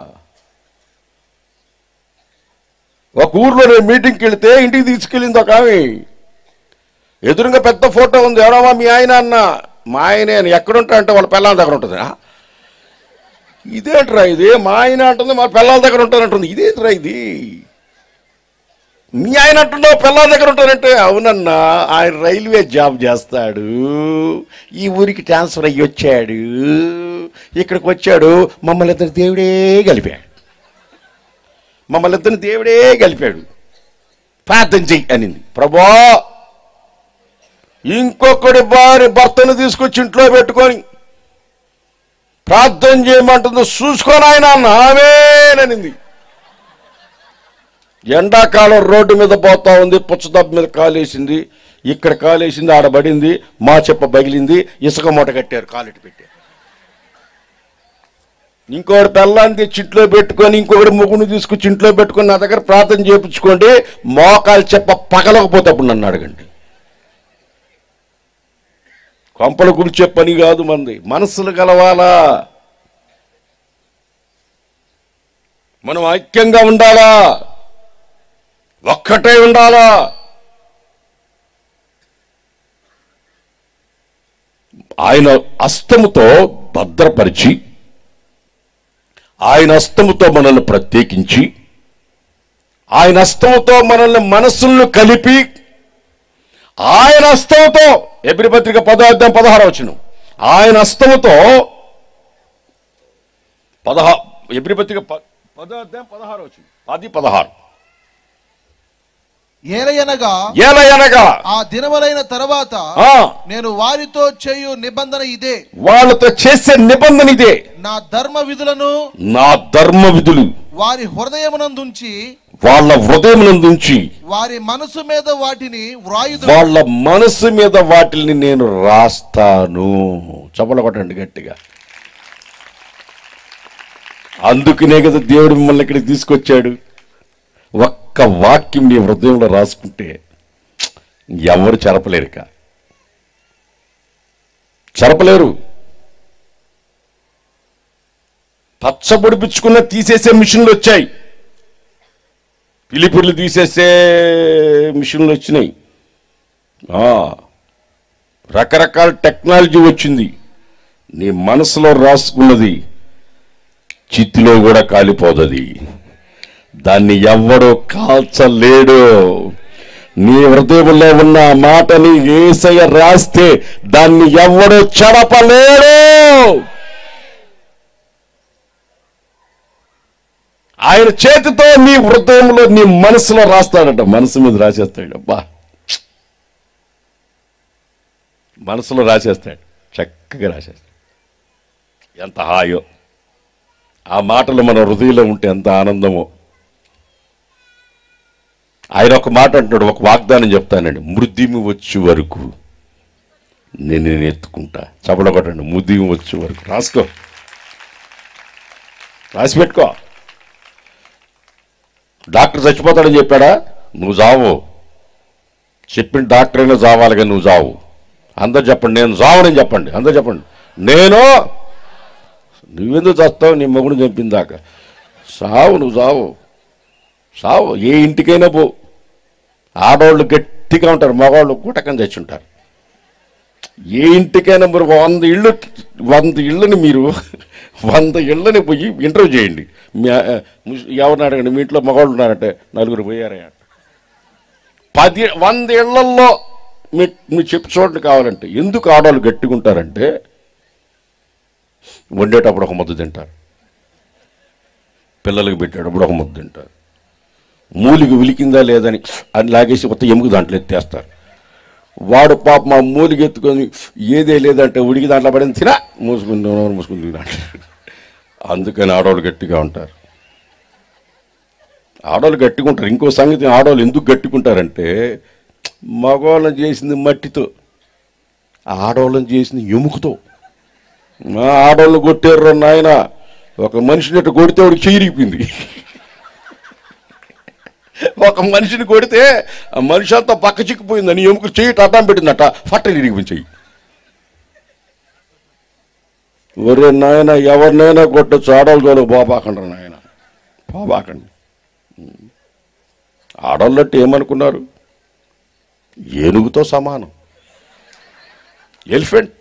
ఒక ఊర్లో నేను మీటింగ్కి వెళితే ఇంటికి తీసుకెళ్ళింది ఒక ఆమె ఎదురుగా పెద్ద ఫోటో ఉంది ఎవరమ్మా మీ ఆయన అన్న మా ఆయనే అని ఎక్కడుంటా అంటే వాళ్ళ పిల్లల దగ్గర ఉంటుంది ఆ? ఇదేంట్రా ఇది మా ఆయన అంటుంది మా పిల్లల దగ్గర ఉంటానంటుంది ఇదేంట్రా ఇది మీ ఆయన అంటున్నావు పిల్లల దగ్గర ఉంటానంటే అవునన్నా ఆయన రైల్వే జాబ్ చేస్తాడు ఈ ఊరికి ట్రాన్స్ఫర్ అయ్యి వచ్చాడు ఇక్కడికి వచ్చాడు మమ్మల్ని ఇద్దరు దేవుడే కలిపాడు మమ్మల్ని ఇద్దరిని దేవుడే కలిపాడు ప్రార్థన చెయ్యి అనింది ప్రభా ఇంకొకటి భార్య భర్తను తీసుకొచ్చి ఇంట్లో పెట్టుకొని ప్రార్థన చేయమంటుంది చూసుకొని ఆయన ఆమెననింది ఎండాకాలం రోడ్డు మీద పోతా ఉంది పుచ్చదబ్బ మీద కాలేసింది ఇక్కడ కాలేసింది ఆడ పడింది మా చెప్ప పగిలింది ఇసుక మూట కట్టారు కాలిటి పెట్టారు ఇంకోటి పెళ్ళాన్ని తెచ్చి ఇంట్లో పెట్టుకొని ఇంకొకటి ముగ్గుని తీసుకొచ్చి ఇంట్లో పెట్టుకొని నా దగ్గర ప్రార్థన చేయించుకోండి మోకాలు చెప్ప పగలకపోతే అప్పుడు నన్ను అడగండి కొంపలు గురిచే పని కాదు మంది మనస్సులు కలవాలా మనం ఐక్యంగా ఉండాలా ఒక్కటే ఉండాలా ఆయన అస్తముతో భద్రపరిచి ఆయన అస్తముతో మనల్ని ప్రత్యేకించి ఆయన అస్తముతో మనల్ని మనస్సులను కలిపి ఆయన అస్తముతో ఎబ్రి పత్రిక పదార్థం పదహారు వచ్చును ఆయన అస్తముతో పదహా ఎబ్రి పత్రిక ప- పదార్థం పదహారు వచ్చును పది పదహారు ఏలయనగా ఏలయనగా ఆ దినములైన తర్వాత ఆ, నేను వారితో చేయు నిబంధన ఇదే వాళ్ళతో చేసే నిబంధన ఇదే నా ధర్మ విధులను నా ధర్మ విధులు వారి హృదయమునందుంచి వాళ్ళ హృదయం నుంచి వారి మనసు మీద వాటిని వ్రాయుదు వాళ్ళ మనసు మీద వాటిని నేను రాస్తాను చపల కొట్టండి గట్టిగా అందుకనే కదా దేవుడు మిమ్మల్ని ఇక్కడికి తీసుకొచ్చాడు ఒక్క వాక్యం నీ హృదయంలో రాసుకుంటే ఎవరు చెరపలేరుక చెరపలేరు పచ్చబొడిపించుకున్న తీసేసే మిషన్లు వచ్చాయి పిలిపిర్లు తీసేసే మిషన్లు వచ్చినాయి ఆ, రకరకాల టెక్నాలజీ వచ్చింది నీ మనసులో రాసుకున్నది చిత్తిలో కూడా కాలిపోదది దాన్ని ఎవ్వడూ కాల్చలేడు నీ హృదయంలో ఉన్న ఆ మాటని ఏసయ్య రాస్తే దాన్ని ఎవ్వడూ చెడపలేడు ఆయన చేతితో నీ హృదయంలో నీ మనసులో రాస్తాడట మనసు మీద రాసేస్తాడు అబ్బా మనసులో రాసేస్తాడు చక్కగా రాసేస్తాడు ఎంత హాయో ఆ మాటలు మన హృదయంలో ఉంటే ఎంత ఆనందమో ఆయన ఒక మాట అంటున్నాడు ఒక వాగ్దానం చెప్తానండి మృద్దిమి వచ్చే వరకు నేను నేను ఎత్తుకుంటా చపడగొట్టండి ముద్దిమి వచ్చే వరకు రాసుకో రాసి పెట్టుకో డాక్టర్ చచ్చిపోతాడని చెప్పాడా నువ్వు చావు చెప్పిన డాక్టర్ అయినా చావాలి కానీ నువ్వు చావు అందరు చెప్పండి నేను చావనని చెప్పండి అందరు చెప్పండి నేను నువ్వెందుకు చస్తావు నీ మొగుడు చంపిందాక సావు నువ్వు సావు సావు ఏ ఇంటికైనా పో ఆడవాళ్ళు గట్టిగా ఉంటారు మగవాళ్ళు గుటకం తెచ్చుంటారు ఏ ఇంటికైనా మీరు వంద ఇళ్ళు వంద ఇళ్ళని మీరు వంద ఇళ్ళని పోయి ఇంటర్వ్యూ చేయండి మీ ఆ, ముస్- ఎవరిని అడగండి మీ ఇంట్లో మగవాళ్ళు ఉన్నారంటే నలుగురు పోయారయ్యా పది వంద ఇళ్లల్లో మీ మీరు చెప్పి చూడండి కావాలంటే ఎందుకు ఆడవాళ్ళు గట్టిగా ఉంటారంటే వండేటప్పుడు ఒక ముద్ద తింటారు పిల్లలకి పెట్టేటప్పుడు ఒక ముద్ద తింటారు మూలికి ఉలికిందా లేదని అని లాగేసి కొత్త ఎముక దాంట్లో ఎత్తేస్తారు వాడు పాప మా మూలికి ఎత్తుకొని ఏదే లేదంటే ఉడికి దాంట్లో పడింది తినా మూసుకుని నోరు మూసుకుని తినా అంటారు. అందుకని ఆడవాళ్ళు గట్టిగా ఉంటారు ఆడవాళ్ళు గట్టిగా ఉంటారు ఇంకో సంగతి ఆడవాళ్ళు ఎందుకు గట్టికుంటారంటే మగవాళ్ళని చేసింది మట్టితో ఆడవాళ్ళని చేసింది ఎముకతో మా ఆడవాళ్ళు కొట్టారు నాయన ఒక మనిషిని అట్టు కొడితే వాడికి చెయ్యిరిగిపోయింది ఒక మనిషిని కొడితే ఆ మనిషి అంతా పక్క చిక్కిపోయిందని ఎముక చెయ్యి అడ్డం పెట్టిందట ఫట్టని ఇరిగిపోయింది చెయ్యి ఒరే నాయన ఎవరినైనా కొట్టచ్చు ఆడవాళ్ళు గోలకు బాబాకండ్రు నాయన బాబాకండి ఆడవాళ్ళంటే ఏమనుకున్నారు ఏనుగుతో సమానం ఎలిఫెంట్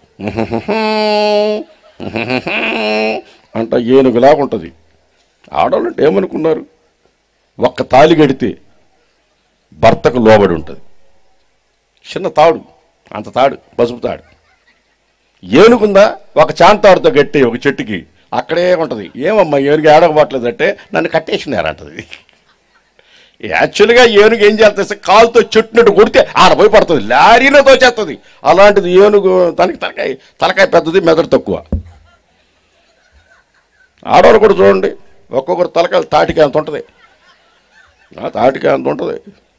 అంట ఏనుగులాగా ఉంటుంది ఆడవాళ్ళంటే ఏమనుకున్నారు ఒక్క తాలి గడితే భర్తకు లోబడి ఉంటుంది చిన్న తాడు అంత తాడు పసుపు తాడు ఏనుగుందా ఒక చాంతాడుతో గట్టి ఒక చెట్టుకి అక్కడే ఉంటుంది ఏమమ్మా ఏనుగు ఏడకపోవట్లేదంటే నన్ను కట్టేసినారంటది యాక్చువల్గా ఏనుగు ఏం చేస్తుంది కాలుతో చెట్టునట్టు కొడితే ఆడ పోయి పడుతుంది లారీలో తోచేస్తుంది అలాంటిది ఏనుగు తనకి తలకాయ తలకాయ పెద్దది మెదడు తక్కువ ఆడవాళ్ళు కూడా చూడండి ఒక్కొక్కరు తలకాయ తాటికి అంత ఉంటుంది ఆ తాటికి అంత ఉంటుంది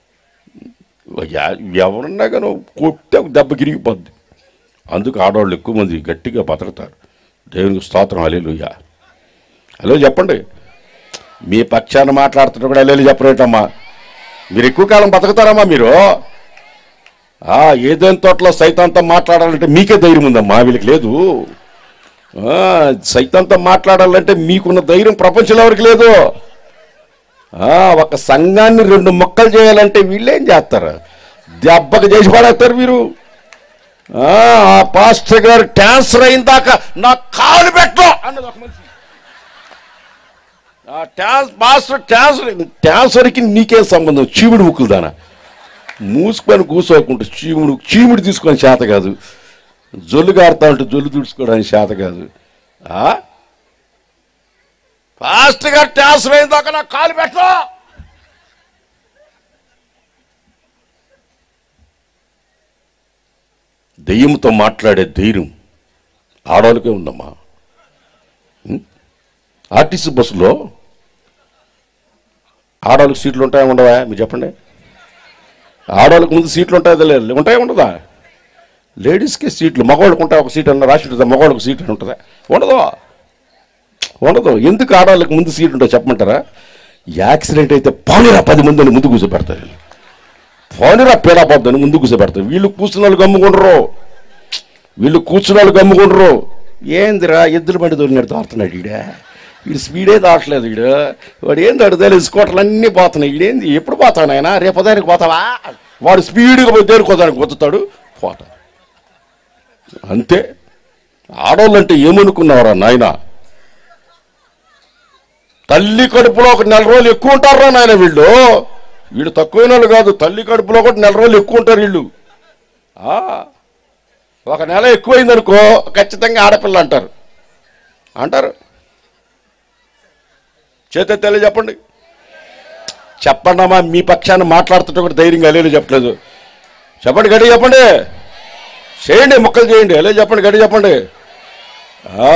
ఎ- ఎవరన్నా కానీ కొట్టే ఒక దెబ్బ గిరిగిపోద్ది అందుకు ఆడవాళ్ళు ఎక్కువ మంది గట్టిగా బతుకుతారు దేవునికి స్తోత్రం అలేలుయ్యా హలో చెప్పండి మీ పక్షాన మాట్లాడుతున్నా కూడా అల్లేలు చెప్పరేటమ్మా మీరు ఎక్కువ కాలం బతుకుతారమ్మా మీరు ఆ, ఏదైనా తోటలో సైతాంతం మాట్లాడాలంటే మీకే ధైర్యం ఉందమ్మా వీళ్ళకి లేదు ఆ, సైతాంతం మాట్లాడాలంటే మీకున్న ధైర్యం ప్రపంచంలో ఎవరికి లేదు ఆ, ఒక సంఘాన్ని రెండు మొక్కలు చేయాలంటే వీళ్ళేం చేస్తారు దెబ్బకు చేసి పడేస్తారు మీరు ఆ ఆ పాస్టర్ గారు ట్రాన్స్ఫర్ అయిన దాకా నా కాలు పెట్టు అన్నది ఒక మనిషి ఆ ట్రాన్స్ మాస్టర్ ట్రాన్స్ఫర్ ట్రాన్స్ఫర్కి నీకేం సంబంధం చీముడు ముక్కులు దానా మూసుకొని కూసోకుంటే చీముడు చీముడు తీసుకొని చేత కాదు జొల్లు గారుతా ఉంటే జొల్లు తుడుచుకోవడానికి చేత కాదు ఆ పాస్టర్ గారు ట్రాన్స్ఫర్ అయిన దాకా నా కాలు పెట్టు దెయ్యంతో మాట్లాడే ధైర్యం ఆడవాళ్ళకే ఉందమ్మా ఉం? ఆర్టీసీ బస్సులో ఆడవాళ్ళకి సీట్లు ఉంటాయా ఉండవా మీరు చెప్పండి ఆడవాళ్ళకి ముందు సీట్లు ఉంటాయా లేదు ఉంటాయా ఉండదా లేడీస్కి సీట్లు మగవాళ్ళకి ఉంటాయి ఒక సీట్ అన్న రాసి ఉంటుందా మగవాళ్ళకి సీట్ అని ఉంటుందా ఉండదు ఉండదు ఎందుకు ఆడవాళ్ళకి ముందు సీట్ ఉంటుందో చెప్పమంటారా యాక్సిడెంట్ అయితే పానిరా పది మందిని ముందు కూర్చోబెడతారు పానిరా పేడాపోద్దని ముందు కూర్చోబెడతారు వీళ్ళు కూర్చున్న వాళ్ళు గమ్ముకుండరు వీళ్ళు కూర్చున్న వాళ్ళు గమ్ముకుండరు ఏందిరా ఎద్దుల బండి దొరికినట్టు దాడుతున్నాడు ఈడ వీడు స్పీడే దాటలేదు వీడు వాడు ఏం దాడుతుంది స్కూటర్లు అన్నీ పోతున్నాయి ఈడేంది ఎప్పుడు పోతావు ఆయన రేపు దానికి పోతావా వాడు స్పీడ్గా పోయి దేనికోదానికి పోతాడు పోతా అంతే ఆడవాళ్ళంటే ఏమనుకున్నావురా నాయనా తల్లి కడుపులో ఒక నెల రోజులు ఎక్కువ ఉంటారా నాయన వీళ్ళు వీళ్ళు తక్కువైన వాళ్ళు కాదు తల్లి కడుపులో కూడా నెల రోజులు ఎక్కువ ఉంటారు వీళ్ళు ఆ, ఒక నెల ఎక్కువైంది అనుకో ఖచ్చితంగా ఆడపిల్ల అంటారు అంటారు చేత తెలి చెప్పండి చెప్పండి అమ్మా మీ పక్షాన్ని మాట్లాడుతుంటే కూడా ధైర్యంగా అలేలు చెప్పలేదు చెప్పండి గడి చెప్పండి చేయండి మొక్కలు చేయండి అలే చెప్పండి గడి చెప్పండి ఆ,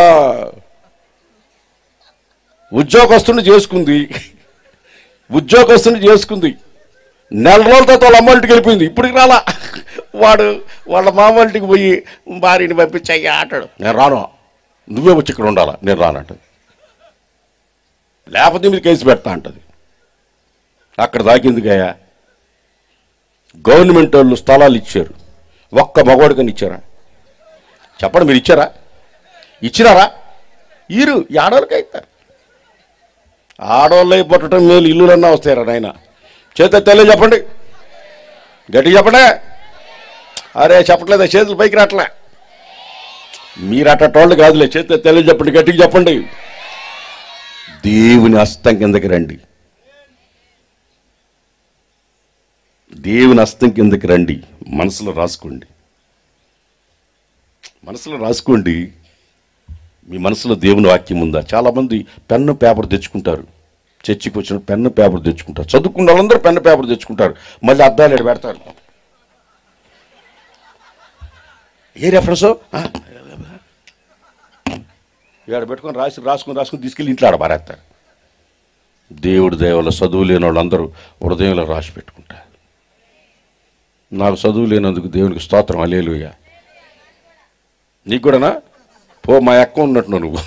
ఉద్యోగస్తుని చేసుకుంది ఉద్యోగస్తుని చేసుకుంది నెల రోజుల తర్వాత వాళ్ళ అమ్మ ఇంటికి వెళ్ళిపోయింది ఇప్పటికి రాలా వాడు వాళ్ళ మామ ఇంటికి పోయి భార్యని పంపించాయి ఆటాడు నేను రాను నువ్వే వచ్చి ఇక్కడ ఉండాలా నేను రానంటది లేకపోతే మీద కేసు పెడతా అంటది అక్కడ దాకిందికయ్యా గవర్నమెంట్ వాళ్ళు స్థలాలు ఇచ్చారు ఒక్క మగవాడికని ఇచ్చారా చెప్పండి మీరు ఇచ్చారా ఇచ్చినారా ఈరు ఈ ఆడవాళ్ళకి అవుతారు ఆడవాళ్ళు పుట్టడం మేలు ఇల్లులన్నా వస్తాయరా నాయన చేత తెల్ల చెప్పండి గట్టి చెప్పండి అరే చెప్పట్లేదా చేతులు పైకి రావట్లే మీరు అట్టోళ్ళు కాదులే చేస్తే తెలియ చెప్పండి గట్టిగా చెప్పండి దేవుని హస్తం కిందకి రండి దేవుని హస్తం కిందకి రండి మనసులో రాసుకోండి మనసులో రాసుకోండి మీ మనసులో దేవుని వాక్యం ఉందా చాలామంది పెన్ను పేపర్ తెచ్చుకుంటారు చర్చికి వచ్చిన పెన్ను పేపర్ తెచ్చుకుంటారు చదువుకున్న వాళ్ళందరూ పెన్ను పేపర్ తెచ్చుకుంటారు మళ్ళీ అద్దాలు ఈడ పెడతారు ఏ రెఫరెన్సో ఇక్కడ పెట్టుకొని రాసి రాసుకొని రాసుకొని తీసుకెళ్ళి ఇంట్లో ఆడ పారేస్తారు దేవుడి దయవల్ల చదువు లేని వాళ్ళందరూ హృదయంలో రాసి పెట్టుకుంటారు నాకు చదువు లేనందుకు దేవునికి స్తోత్రం అలేలుగా నీకు కూడానా పో మా అక్క ఉన్నట్టు నువ్వు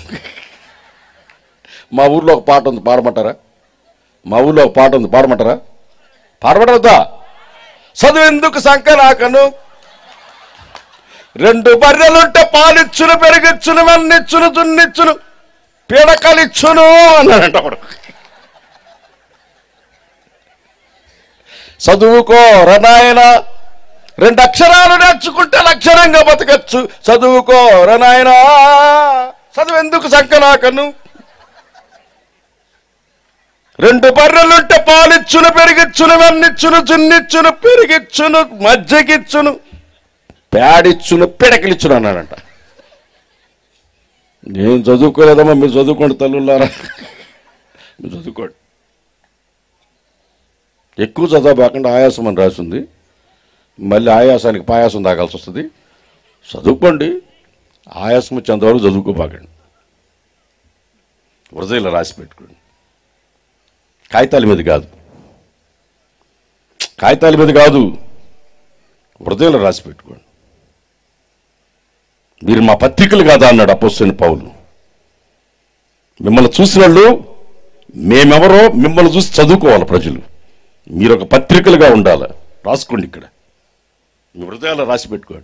మా ఊర్లో ఒక పాట ఉంది పాడమంటారా మా ఊర్లో ఒక పాట ఉంది పాడమంటారా పాడమంటారా చదువు ఎందుకు సంక నాకను రెండు బర్రెలుంటే పాలిచ్చును పెరిగిచ్చును మన్నిచ్చును దున్నిచ్చును పీడకలిచ్చును అన్నాడంట అప్పుడు చదువుకో రనాయన రెండు అక్షరాలు నేర్చుకుంటే లక్షణంగా బతకచ్చు చదువుకో రనాయన చదువు ఎందుకు సంకనాకను రెండు బర్రెలుంటే పాలిచ్చును పెరిగిచ్చును వెన్నిచ్చును చున్నిచ్చును పెరిగిచ్చును మజ్జిగిచ్చును పేడిచ్చును పిడకిలిచ్చును అన్నాడంట నేను చదువుకోలేదమ్మా మీరు చదువుకోండి తల్లులారా మీరు చదువుకోండి ఎక్కువ చదవబాకుండా ఆయాసం అని రాసింది మళ్ళీ ఆయాసానికి పాయాసం తాగాల్సి వస్తుంది చదువుకోండి ఆయాసం వచ్చేంతవరకు చదువుకోబాకండి హృదయంలో రాసి పెట్టుకోండి కాగితాల మీద కాదు కాగితాల మీద కాదు హృదయంలో రాసి పెట్టుకోండి మీరు మా పత్రికలు కాదా అన్నాడు అపోస్తుని పౌలు మిమ్మల్ని చూసిన వాళ్ళు మేమెవరో మిమ్మల్ని చూసి చదువుకోవాలి ప్రజలు మీరు ఒక పత్రికలుగా ఉండాలి రాసుకోండి ఇక్కడ మీ హృదయాల్లో రాసి పెట్టుకోండి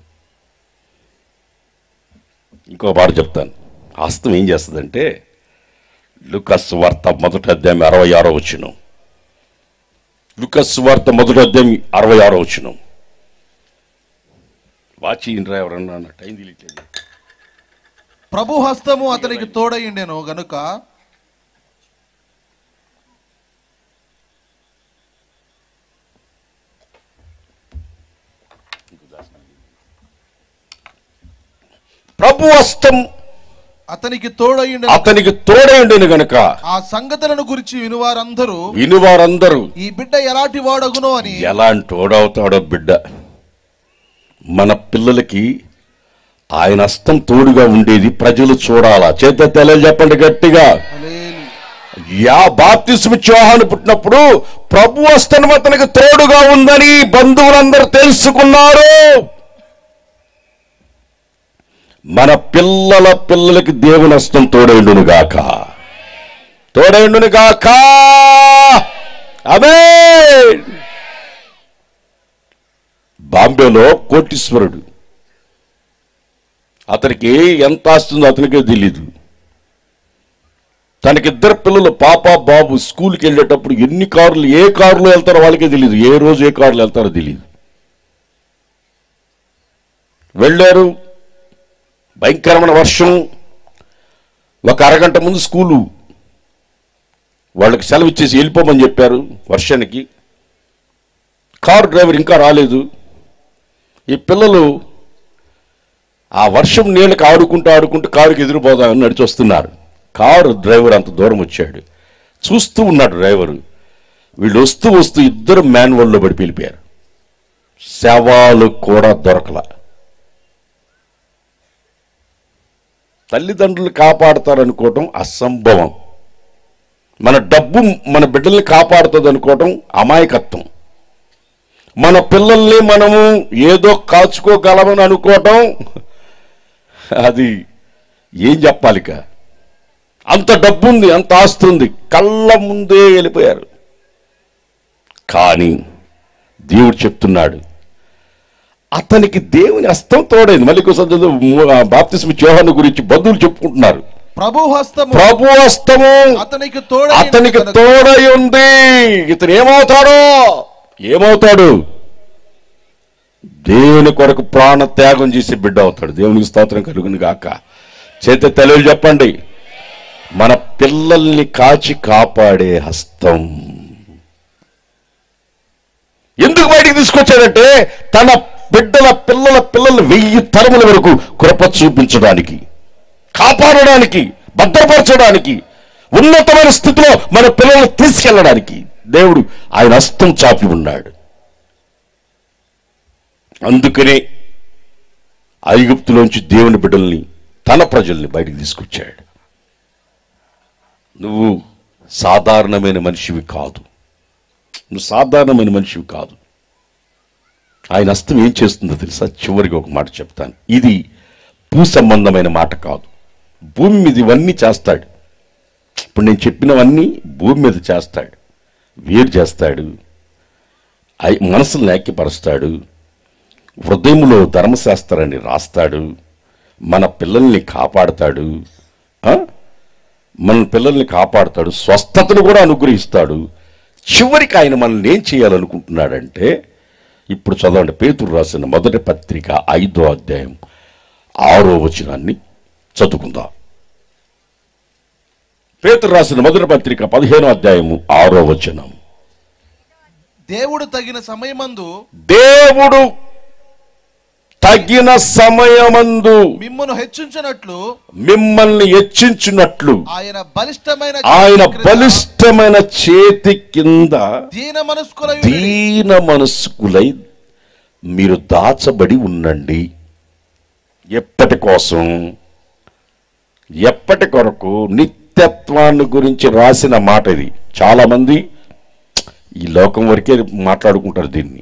ఇంకో మాట చెప్తాను హస్తం ఏం చేస్తుందంటే లుకస్ వార్త మొదటి అధ్యాయం అరవై ఆరో వచ్చిన లుకస్ వార్త మొదటి అధ్యాయం అరవై ఆరో వచ్చిన వాచి ఇంద్రా ఎవరన్నా నా టైం తెలియట్లేదు ప్రభు హస్తము అతనికి తోడయిండెను గనుక ప్రభు హస్తం అతనికి తోడయిండెను అతనికి తోడేండును గనుక ఆ సంగతులను గురించి వినువారందరూ వినువారందరూ ఈ బిడ్డ ఎలాంటి వాడగునో అని ఎలాంటి ఓడవుతాడో బిడ్డ మన పిల్లలకి ఆయన హస్తం తోడుగా ఉండేది ప్రజలు చూడాలా చేత తెల్ల చెప్పండి గట్టిగా హల్లెలూయా. యా బాప్తిస్మ చోహాను పుట్టినప్పుడు ప్రభు హస్తం అతనికి తోడుగా ఉందని బంధువులందరూ తెలుసుకున్నారు మన పిల్లల పిల్లలకి దేవుని హస్తం తోడైండును గాక తోడైండును గాక అదే బాంబేలో కోటీశ్వరుడు అతనికి ఎంత ఆస్తుందో అతనికే తెలియదు తనకిద్దరు పిల్లలు పాప బాబు స్కూల్కి వెళ్ళేటప్పుడు ఎన్ని కార్లు ఏ కారులో వెళ్తారో వాళ్ళకే తెలియదు ఏ రోజు ఏ కారులో వెళ్తారో తెలియదు వెళ్ళారు భయంకరమైన వర్షం ఒక అరగంట ముందు స్కూలు వాళ్ళకి సెలవు ఇచ్చేసి వెళ్ళిపోమని చెప్పారు వర్షానికి కారు డ్రైవర్ ఇంకా రాలేదు ఈ పిల్లలు ఆ వర్షం నీళ్ళకి ఆడుకుంటూ ఆడుకుంటూ కారుకి ఎదురుపోదామని నడిచి వస్తున్నారు కారు డ్రైవర్ అంత దూరం వచ్చాడు చూస్తూ ఉన్నాడు డ్రైవరు వీళ్ళు వస్తూ వస్తూ ఇద్దరు మాన్యువల్లో పడి వెళ్ళిపోయారు శవాలు కూడా దొరకల తల్లిదండ్రులు కాపాడతారనుకోవటం అసంభవం మన డబ్బు మన బిడ్డల్ని కాపాడుతుంది అనుకోవటం అమాయకత్వం మన పిల్లల్ని మనము ఏదో కాచుకోగలమని అనుకోవటం అది ఏం చెప్పాలిక అంత డబ్బు ఉంది అంత ఆస్తి ఉంది కళ్ళ ముందే వెళ్ళిపోయారు కానీ దేవుడు చెప్తున్నాడు అతనికి దేవుని హస్తం తోడైంది మళ్ళీ ఒకసారి బాప్తిస్మ చోహాను గురించి బంధువులు చెప్పుకుంటున్నారు ప్రభు హస్తము ప్రభు హస్తము అతనికి తోడ అతనికి తోడై ఉంది ఇతను ఏమవుతాడో ఏమవుతాడు దేవుని కొరకు ప్రాణ త్యాగం చేసి బిడ్డ అవుతాడు దేవునికి స్తోత్రం కలుగును గాక చేత తెలివి చెప్పండి మన పిల్లల్ని కాచి కాపాడే హస్తం ఎందుకు బయటికి తీసుకొచ్చాడంటే తన బిడ్డల పిల్లల పిల్లల వెయ్యి తరముల వరకు కృప చూపించడానికి కాపాడడానికి భద్రపరచడానికి ఉన్నతమైన స్థితిలో మన పిల్లల్ని తీసుకెళ్ళడానికి దేవుడు ఆయన హస్తం చాపి ఉన్నాడు అందుకనే ఐగుప్తులోంచి దేవుని బిడ్డల్ని తన ప్రజల్ని బయటికి తీసుకొచ్చాడు నువ్వు సాధారణమైన మనిషివి కాదు నువ్వు సాధారణమైన మనిషివి కాదు ఆయన హస్తం ఏం చేస్తుందో తెలుసా చివరికి ఒక మాట చెప్తాను ఇది భూ సంబంధమైన మాట కాదు భూమి మీద ఇవన్నీ చేస్తాడు ఇప్పుడు నేను చెప్పినవన్నీ భూమి మీద చేస్తాడు వేరు చేస్తాడు ఐ- మనసును ఐక్యపరుస్తాడు హృదయంలో ధర్మశాస్త్రాన్ని రాస్తాడు మన పిల్లల్ని కాపాడతాడు ఆ? మన పిల్లల్ని కాపాడతాడు స్వస్థతను కూడా అనుగ్రహిస్తాడు చివరికి ఆయన మనల్ని ఏం చేయాలనుకుంటున్నాడంటే ఇప్పుడు చదవండి పేతురు రాసిన మొదటి పత్రిక ఐదో అధ్యాయం ఆరో వచనాన్ని చదువుకుందాం పేతురు రాసిన మొదటి పత్రిక పదిహేనో అధ్యాయము ఆరో వచనం దేవుడు తగిన సమయమందు దేవుడు తగిన సమయమందు మిమ్మును హెచ్చించినట్లు మిమ్మల్ని హెచ్చించినట్లు ఆయన బలిష్టమైన ఆయన చేతి క్రింద బలిష్టమైన చేతి కింద దీన మనస్కుల దీన మనస్కులై మీరు దాచబడి ఉండండి ఎప్పటి కోసం ఎప్పటి కొరకు నిత్యత్వాన్ని గురించి రాసిన మాట ఇది చాలా మంది ఈ లోకం వరకే మాట్లాడుకుంటారు దీన్ని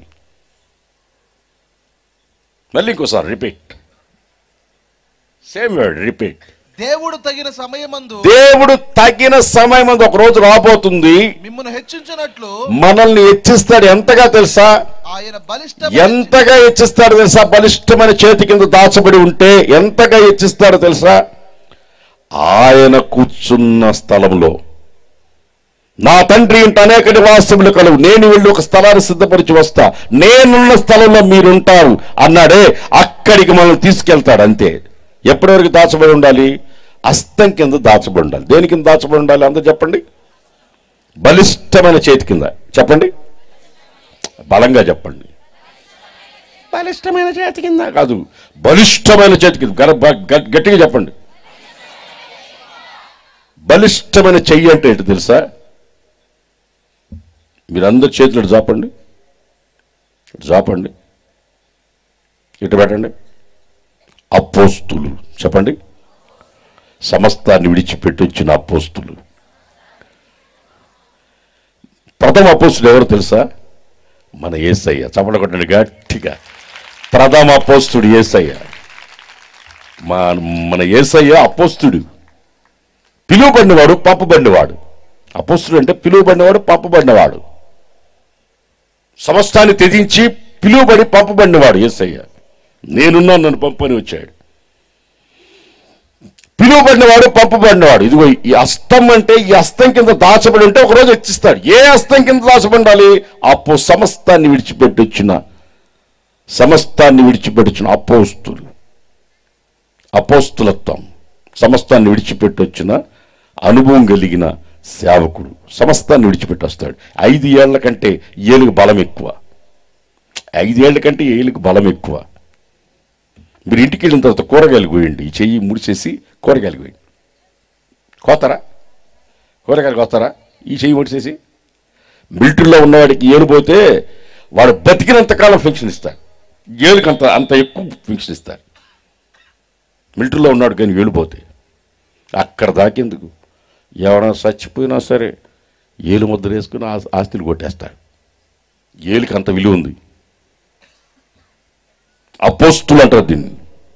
మళ్ళీ ఇంకోసారి రిపీట్ సేమ్ వర్డ్ రిపీట్ దేవుడు తగిన సమయమందు దేవుడు తగిన సమయం అందు ఒక రోజు రాబోతుంది మిమ్మును హెచ్చించినట్లు మనల్ని హెచ్చిస్తాడు ఎంతగా తెలుసా ఆయన బలిష్ట ఎంతగా హెచ్చిస్తాడు తెలుసా బలిష్టమైన చేతి కింద దాచబడి ఉంటే ఎంతగా హెచ్చిస్తాడో తెలుసా ఆయన కూర్చున్న స్థలంలో నా తండ్రి ఇంట అనేక నివాసములు కలువు నేను వెళ్ళి ఒక స్థలాన్ని సిద్ధపరిచి వస్తా నేనున్న స్థలంలో మీరుంటారు అన్నాడే అక్కడికి మనల్ని తీసుకెళ్తాడు అంతే ఎప్పటి వరకు దాచబడి ఉండాలి అస్తం కింద దాచబడి ఉండాలి దేని కింద దాచబడి ఉండాలి అందరూ చెప్పండి బలిష్టమైన చేతి కింద చెప్పండి బలంగా చెప్పండి బలిష్టమైన చేతి కింద కాదు బలిష్టమైన చేతి కింద గర- బ- గ- గట్టిగా చెప్పండి బలిష్టమైన చెయ్యి అంటే ఏంటి తెలుసా మీరందరు చేతులు ఇటు జాపండి ఇటు జాపండి ఇటు పెట్టండి అపోస్తులు చెప్పండి సమస్తాన్ని విడిచిపెట్టి వచ్చిన అపోస్తులు ప్రథమ అపోస్తులు ఎవరు తెలుసా మన ఏసయ్య చప్పట కొట్టండి గట్టిగా ప్రథమ అపోస్తుడు ఏసయ్య మా మన ఏసయ్య అపోస్తుడు పిలువబడినవాడు పంపబడినవాడు అపోస్తుడు అంటే పిలువబడినవాడు పంపబడినవాడు సమస్తాన్ని త్యజించి పిలువబడి పంపబడినవాడు ఏసయ్య నేనున్నా నన్ను పంపని వచ్చాడు పిలువబడినవాడు పంపబడినవాడు ఇదిగో ఈ అస్తం అంటే ఈ అస్తం కింద దాచబడి ఉంటే ఒకరోజు హెచ్చిస్తాడు ఏ అస్తం కింద దాచబడి ఉండాలి అప్పు సమస్తాన్ని విడిచిపెట్టి వచ్చిన సమస్తాన్ని విడిచిపెట్టి వచ్చిన అపోస్తులు అపోస్తులత్వం సమస్తాన్ని విడిచిపెట్టి వచ్చిన అనుభవం కలిగిన సేవకుడు సమస్తాన్ని విడిచిపెట్టి వస్తాడు ఐదు ఏళ్ల కంటే ఏలుగు బలం ఎక్కువ ఐదేళ్ల కంటే ఏలుగు బలం ఎక్కువ మీరు ఇంటికి వెళ్ళిన తర్వాత కూరగాయలు కోయండి ఈ చెయ్యి ముడిచేసి కూరగాయలు కోయండి కోతారా కూరగాయలు కోస్తారా ఈ చెయ్యి ముడిచేసి మిలిటరీలో ఉన్నవాడికి ఏలు పోతే వాడు బతికినంత కాలం ఫెన్షన్ ఇస్తాడు ఏలుకి అంత అంత ఎక్కువ ఫెన్షన్ ఇస్తారు మిలిటరీలో ఉన్నాడు కానీ ఏలిపోతే అక్కడ దాకేందుకు ఎవరైనా చచ్చిపోయినా సరే ఏలు ముద్ర వేసుకుని ఆస్- ఆస్తులు కొట్టేస్తాడు ఏలికి అంత విలువ ఉంది అపోస్తులు అంటారు దీన్ని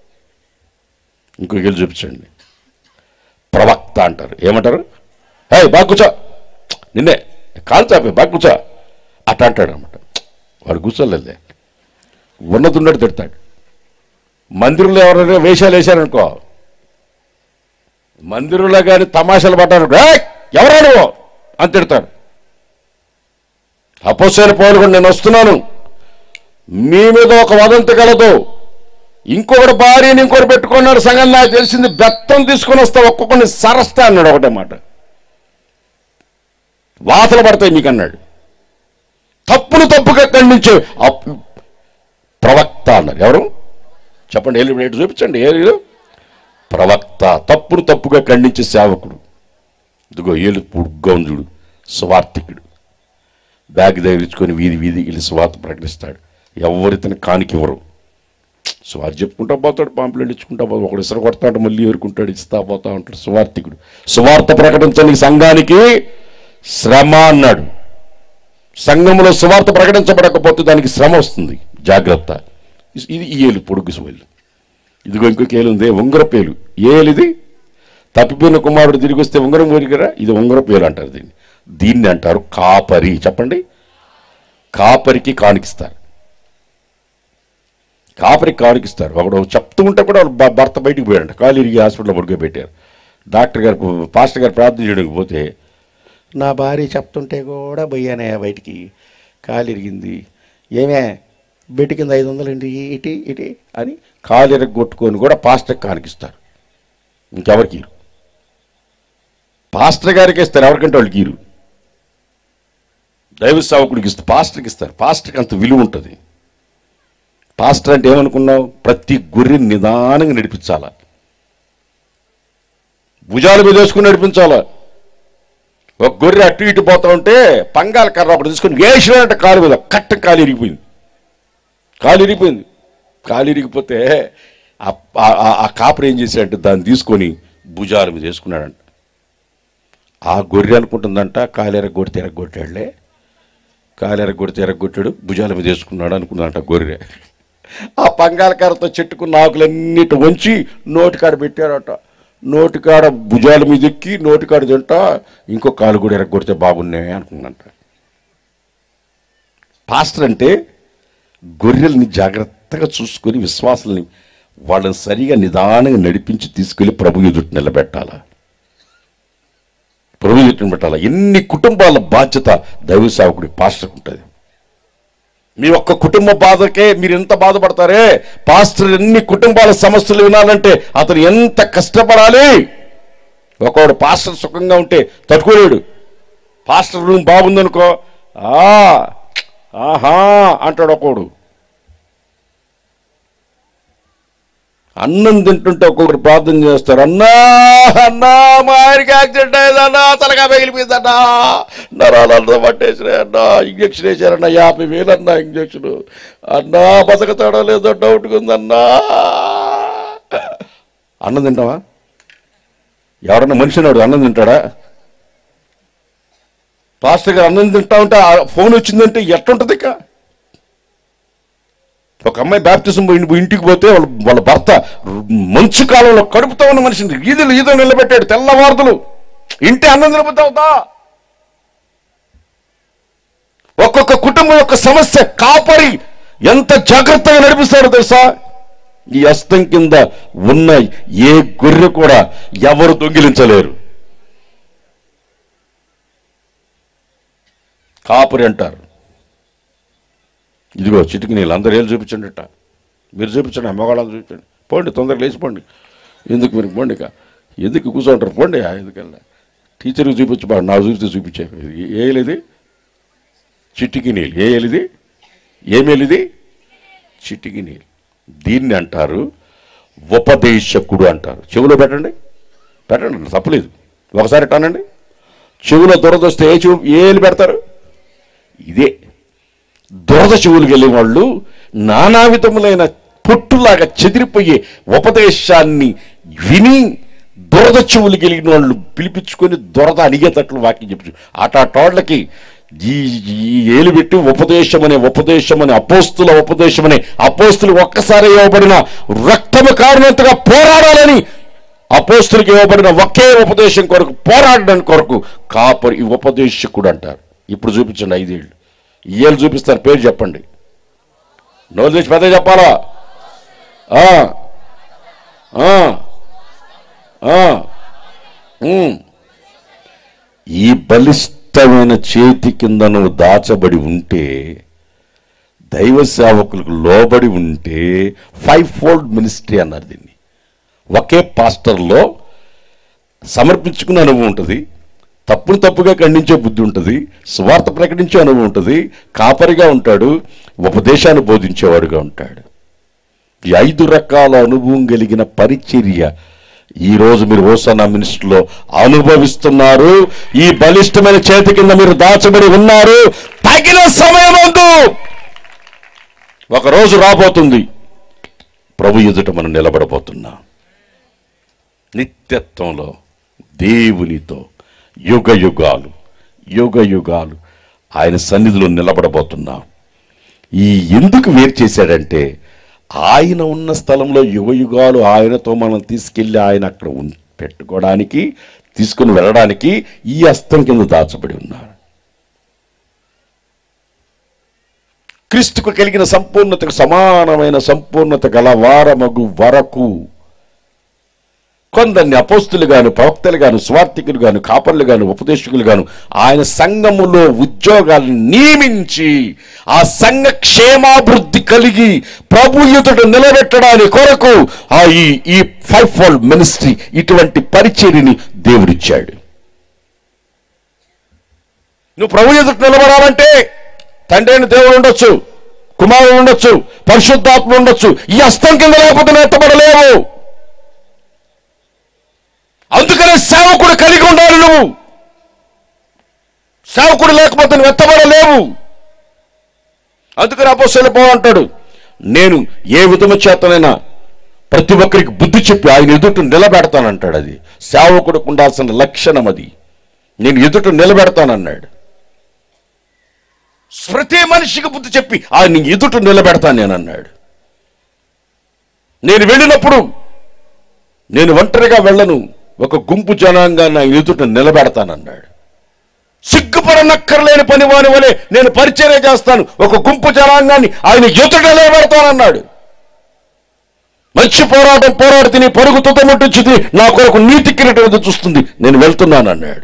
ఇంకొక ఏళ్ళు చూపించండి ప్రవక్త అంటారు ఏమంటారు హే బాగా కూర్చో నిన్నే కాలు చాపే బాగా కూర్చో అట్ట అంటాడు అనమాట వాడు కూర్చోలేదే ఉన్నతున్నట్టు తిడతాడు మందిరంలో ఎవరైనా వేషాలు వేశారనుకో మందిరంలో కానీ తమాషాలు పడ్డారు ఎవరా నువ్వు అని తిడతాడు అపోసైన పౌలు కూడా నేను వస్తున్నాను మీ మీద ఒక వదంతి కలదు ఇంకొకటి భార్యని ఇంకొకటి పెట్టుకున్నాడు సంగతి నాకు తెలిసింది బెత్తం తీసుకొని వస్తా ఒక్కొక్కరిని సరస్తా అన్నాడు ఒకటే మాట వాతలు పడతాయి మీకు అన్నాడు తప్పును తప్పుగా ఖండించే అప్- ప్రవక్త అన్నారు ఎవరు చెప్పండి ఏలు రేటు చూపించండి ఏలు ప్రవక్త తప్పును తప్పుగా ఖండించే సేవకుడు ఇదిగో ఏలు పొడుగ్గా ఉంది చూడు స్వార్థికుడు బ్యాగ్ తగిలించుకొని వీధి వీధి వెళ్ళి స్వార్థ ప్రకటిస్తాడు ఎవరితని కానికివ్వరు స్వార్థ చెప్పుకుంటా పోతాడు పాంపులు ఇచ్చుకుంటా పోతాడు ఒకడు ఇసర కొడతాడు మళ్ళీ ఏరుకుంటాడు ఇస్తా పోతా ఉంటాడు స్వార్థికుడు స్వార్థ ప్రకటించని సంఘానికి శ్రమ అన్నాడు సంఘంలో సువార్త ప్రకటించబడకపోతే దానికి శ్రమ వస్తుంది జాగ్రత్త ఇది ఈ ఏలు పొడుగు సోలు ఇదిగో ఇంకొక ఏలు ఉంది ఉంగరపు ఏలు ఏ ఏలు ఇది తప్పిపోయిన కుమారుడు తిరిగి వస్తే ఉంగరం కోరికరా ఇది ఉంగరపు ఏలు అంటారు దీన్ని దీన్ని అంటారు కాపరి చెప్పండి కాపరికి కానికిస్తారు కాపరికి కానికిస్తారు ఒకడు చెప్తూ ఉంటే కూడా వాళ్ళ భ- భర్త బయటికి పోయాడంట కాలు ఇరిగి హాస్పిటల్లో పడుకోబెట్టారు డాక్టర్ గారు పాస్టర్ గారు ప్రార్థన చేయడానికి పోతే నా భార్య చెప్తుంటే కూడా పోయానే బయటికి కాలు ఇరిగింది ఏమే బెడ్ కింద ఐదు వందలు ఏంటి ఇటీ ఇటీ అని కాలు ఇరగొట్టుకొని కూడా పాస్టర్ కానికిస్తారు ఇంకెవరికి ఇరు పాస్టర్ గారికి ఇస్తారు ఎవరికంటే వాళ్ళకి ఇరు దైవ సేవకుడికి ఇస్తారు పాస్టర్కి ఇస్తారు పాస్టర్కి అంత విలువ ఉంటుంది పాస్టర్ అంటే ఏమనుకున్నావు ప్రతి గొర్రెని నిదానంగా నడిపించాలా భుజాల మీద వేసుకుని నడిపించాలా ఒక గొర్రె అటు ఇటు పోతా ఉంటే పంగాల కర్ర ఒకటి తీసుకుని వేసినంటే కాలు మీద కట్ట కాలు ఇరిగిపోయింది కాలు ఇరిగిపోయింది కాలు ఇరిగిపోతే ఆ- ఆ- ఆ- ఆ కాపరి ఏం చేశాడంటే దాన్ని తీసుకొని భుజాల మీద వేసుకున్నాడంట ఆ గొర్రె అనుకుంటుందంట కాలు ఎరగొడితే ఎరగొట్టాడులే కాలు ఎరగొడితే ఎరగొట్టాడు భుజాల మీద వేసుకున్నాడు అనుకుందంట గొర్రె ఆ పంగాలకారతో చెట్టుకున్న ఆకులన్నిటి వంచి నోటికాడ పెట్టారట నోటికాడ భుజాల మీద ఎక్కి నోటికాడ తింటా ఇంకో కాలు కూడా ఎరగొడితే బాగున్నాయి అనుకుందంట పాస్టర్ అంటే గొర్రెల్ని జాగ్రత్తగా చూసుకొని విశ్వాసాలని వాళ్ళని సరిగా నిదానంగా నడిపించి తీసుకెళ్లి ప్రభు ఎదుటి నిలబెట్టాలా ప్రభు ఎదుటి నిలబెట్టాలా ఎన్ని కుటుంబాల బాధ్యత దైవ సేవకుడి పాస్టర్కి ఉంటుంది మీ ఒక్క కుటుంబ బాధకే మీరు ఎంత బాధపడతారే పాస్టర్ ఎన్ని కుటుంబాల సమస్యలు వినాలంటే అతను ఎంత కష్టపడాలి ఒకడు పాస్టర్ సుఖంగా ఉంటే తట్టుకోలేడు పాస్టర్ రూమ్ బాగుందనుకో ఆ ఆహా అంటాడు ఒకడు అన్నం తింటుంటే ఒక్కొక్కరు ప్రార్థన చేస్తారు అన్నా అన్నా మా ఆయనకి యాక్సిడెంట్ అయ్యిందన్నా తలగా పగిలిపోయిందన్నా నరాలతో పట్టేసినాయి అన్నా ఇంజక్షన్ వేసారన్నా యాభై వేలు అన్నా ఇంజక్షన్ అన్నా బతకతాడో లేదో డౌట్గా ఉందన్నా అన్నం తింటావా ఎవరన్నా మనిషి ఉన్నాడు అన్నం తింటాడా పాస్టర్ గారు అన్నం తింటా ఉంటే ఆ ఫోన్ వచ్చిందంటే ఎట్లుంటుంది ఇక ఒక అమ్మాయి బ్యాప్టిజం పోయి ఇంటికి పోతే వాళ్ళ వాళ్ళ భర్త మంచు కాలంలో కడుపుతో ఉన్న మనిషిని ఈదులు ఈదో నిలబెట్టాడు తెల్లవారుదలు ఇంటి అన్నం నిలబెడతావుతా ఒక్కొక్క కుటుంబం యొక్క సమస్య కాపరి ఎంత జాగ్రత్తగా నడిపిస్తారో తెలుసా ఈ అస్తం కింద ఉన్న ఏ గొర్రె కూడా ఎవరు దొంగిలించలేరు కాపరి అంటారు ఇదిగో చిటికి నీళ్ళు అందరు ఏళ్ళు చూపించండి అట్ట మీరు చూపించండి మగవాళ్ళని చూపించండి పోండి తొందరగా లేచిపోండి ఎందుకు మీరు పోండి ఇక ఎందుకు కూర్చోంటారు పోండి ఎందుకల్లా టీచర్కి చూపించు బాగా నాకు చూపిస్తే చూపించే ఏ ఏలిది చిటికి నీళ్ళు ఏ ఏలిది ఏమేలిది చిటికి నీళ్ళు దీన్ని అంటారు ఉపదేశకుడు అంటారు చెవిలో పెట్టండి పెట్టండి తప్పలేదు ఒకసారి అనండి చెవిలో దురదొస్తే ఏ చెవు ఏ ఏలు పెడతారు ఇదే దురద చెవులకు వెళ్ళే వాళ్ళు నానా విధములైన పొట్టులాగా చెదిరిపోయే ఉపదేశాన్ని విని దురద చెవులు కలిగిన వాళ్ళు పిలిపించుకొని దురద అడిగేటట్లు వాక్యం చెప్పు అటాటోళ్ళకి ఈ ఈ ఏలు పెట్టి ఉపదేశం అనే ఉపదేశం అనే అపోస్తుల ఉపదేశం అనే అపోస్తులు ఒక్కసారి ఇవ్వబడిన రక్తము కారినంతగా పోరాడాలని అపోస్తులకు ఇవ్వబడిన ఒకే ఉపదేశం కొరకు పోరాడడానికి కొరకు కాపరి ఈ ఉపదేశకుడు అంటారు ఇప్పుడు చూపించండి ఐదేళ్ళు ఈ ఏళ్ళు చూపిస్తారు పేరు చెప్పండి నోరు తెచ్చి పెద్ద చెప్పాలా ఆ, ఆ, ఆ, ఉమ్. ఈ బలిష్టమైన చేతి కింద నువ్వు దాచబడి ఉంటే దైవ సేవకులకు లోబడి ఉంటే ఫైవ్ ఫోల్డ్ మినిస్ట్రీ అన్నారు దీన్ని ఒకే పాస్టర్లో సమర్పించుకునే అనుభవం ఉంటుంది తప్పును తప్పుగా ఖండించే బుద్ధి ఉంటుంది స్వార్థ ప్రకటించే అనుభవం ఉంటుంది కాపరిగా ఉంటాడు ఉపదేశాన్ని బోధించేవాడుగా ఉంటాడు ఈ ఐదు రకాల అనుభవం కలిగిన పరిచర్య ఈ రోజు మీరు ఓసానా మినిస్టర్లో అనుభవిస్తున్నారు ఈ బలిష్టమైన చేతి కింద మీరు దాచబడి ఉన్నారు తగిన సమయమందు ఒక రోజు రాబోతుంది ప్రభు ఎదుట మనం నిలబడబోతున్నాం నిత్యత్వంలో దేవునితో యుగ యుగాలు యుగ యుగాలు ఆయన సన్నిధిలో నిలబడబోతున్నాం ఈ ఎందుకు వేరు చేశాడంటే ఆయన ఉన్న స్థలంలో యుగ యుగాలు ఆయనతో మనం తీసుకెళ్ళి ఆయన అక్కడ ఉన్- పెట్టుకోవడానికి తీసుకుని వెళ్ళడానికి ఈ అస్తం కింద దాచబడి ఉన్నారు క్రీస్తుకు కలిగిన సంపూర్ణతకు సమానమైన సంపూర్ణత గల వారమగు వరకు కొందరిని అపోస్తులు గాను ప్రవక్తలు గాను స్వార్థికులు గాను కాపర్లు గాను ఉపదేశకులు గాను ఆయన సంఘములో ఉద్యోగాలను నియమించి ఆ సంఘ క్షేమాభివృద్ధి కలిగి ప్రభు ఎదుట నిలబెట్టడానికి కొరకు ఆ ఈ ఈ ఫైవ్ ఫోల్డ్ మినిస్ట్రీ ఇటువంటి పరిచర్యని దేవుడిచ్చాడు నువ్వు ప్రభు ఎదుట నిలబడాలంటే తండ్రి అయిన దేవుడు ఉండొచ్చు కుమారుడు ఉండొచ్చు పరిశుద్ధాత్మ ఉండొచ్చు ఈ అస్తం కింద లేకపోతే నువ్వు ఎత్తబడలేవు అందుకనే సేవకుడు కలిగి ఉండాలి నువ్వు సేవకుడు లేకపోతే నువ్వు ఎత్తబడలేవు అందుకని అపోసలు అంటాడు నేను ఏ విధము చేతనైనా ప్రతి ఒక్కరికి బుద్ధి చెప్పి ఆయన ఎదుట నిలబెడతానంటాడు అది సేవకుడికి ఉండాల్సిన లక్షణం అది నేను ఎదుట నిలబెడతానన్నాడు ప్రతి మనిషికి బుద్ధి చెప్పి ఆయన ఎదుట నిలబెడతాను నేను అన్నాడు నేను వెళ్ళినప్పుడు నేను ఒంటరిగా వెళ్ళను ఒక గుంపు జనాంగాన్ని ఆయన ఎదుట నిలబెడతానన్నాడు సిగ్గుపడనక్కర్లేని పని వాని వలె నేను పరిచర్య చేస్తాను ఒక గుంపు జనాంగాన్ని ఆయన ఎదుట నిలబెడతానన్నాడు మంచి పోరాటం పోరాడి తిని పరుగు తుతముట్టించింది నా కొరకు నీతి కిరీటం ఎదురు చూస్తుంది నేను వెళ్తున్నాను అన్నాడు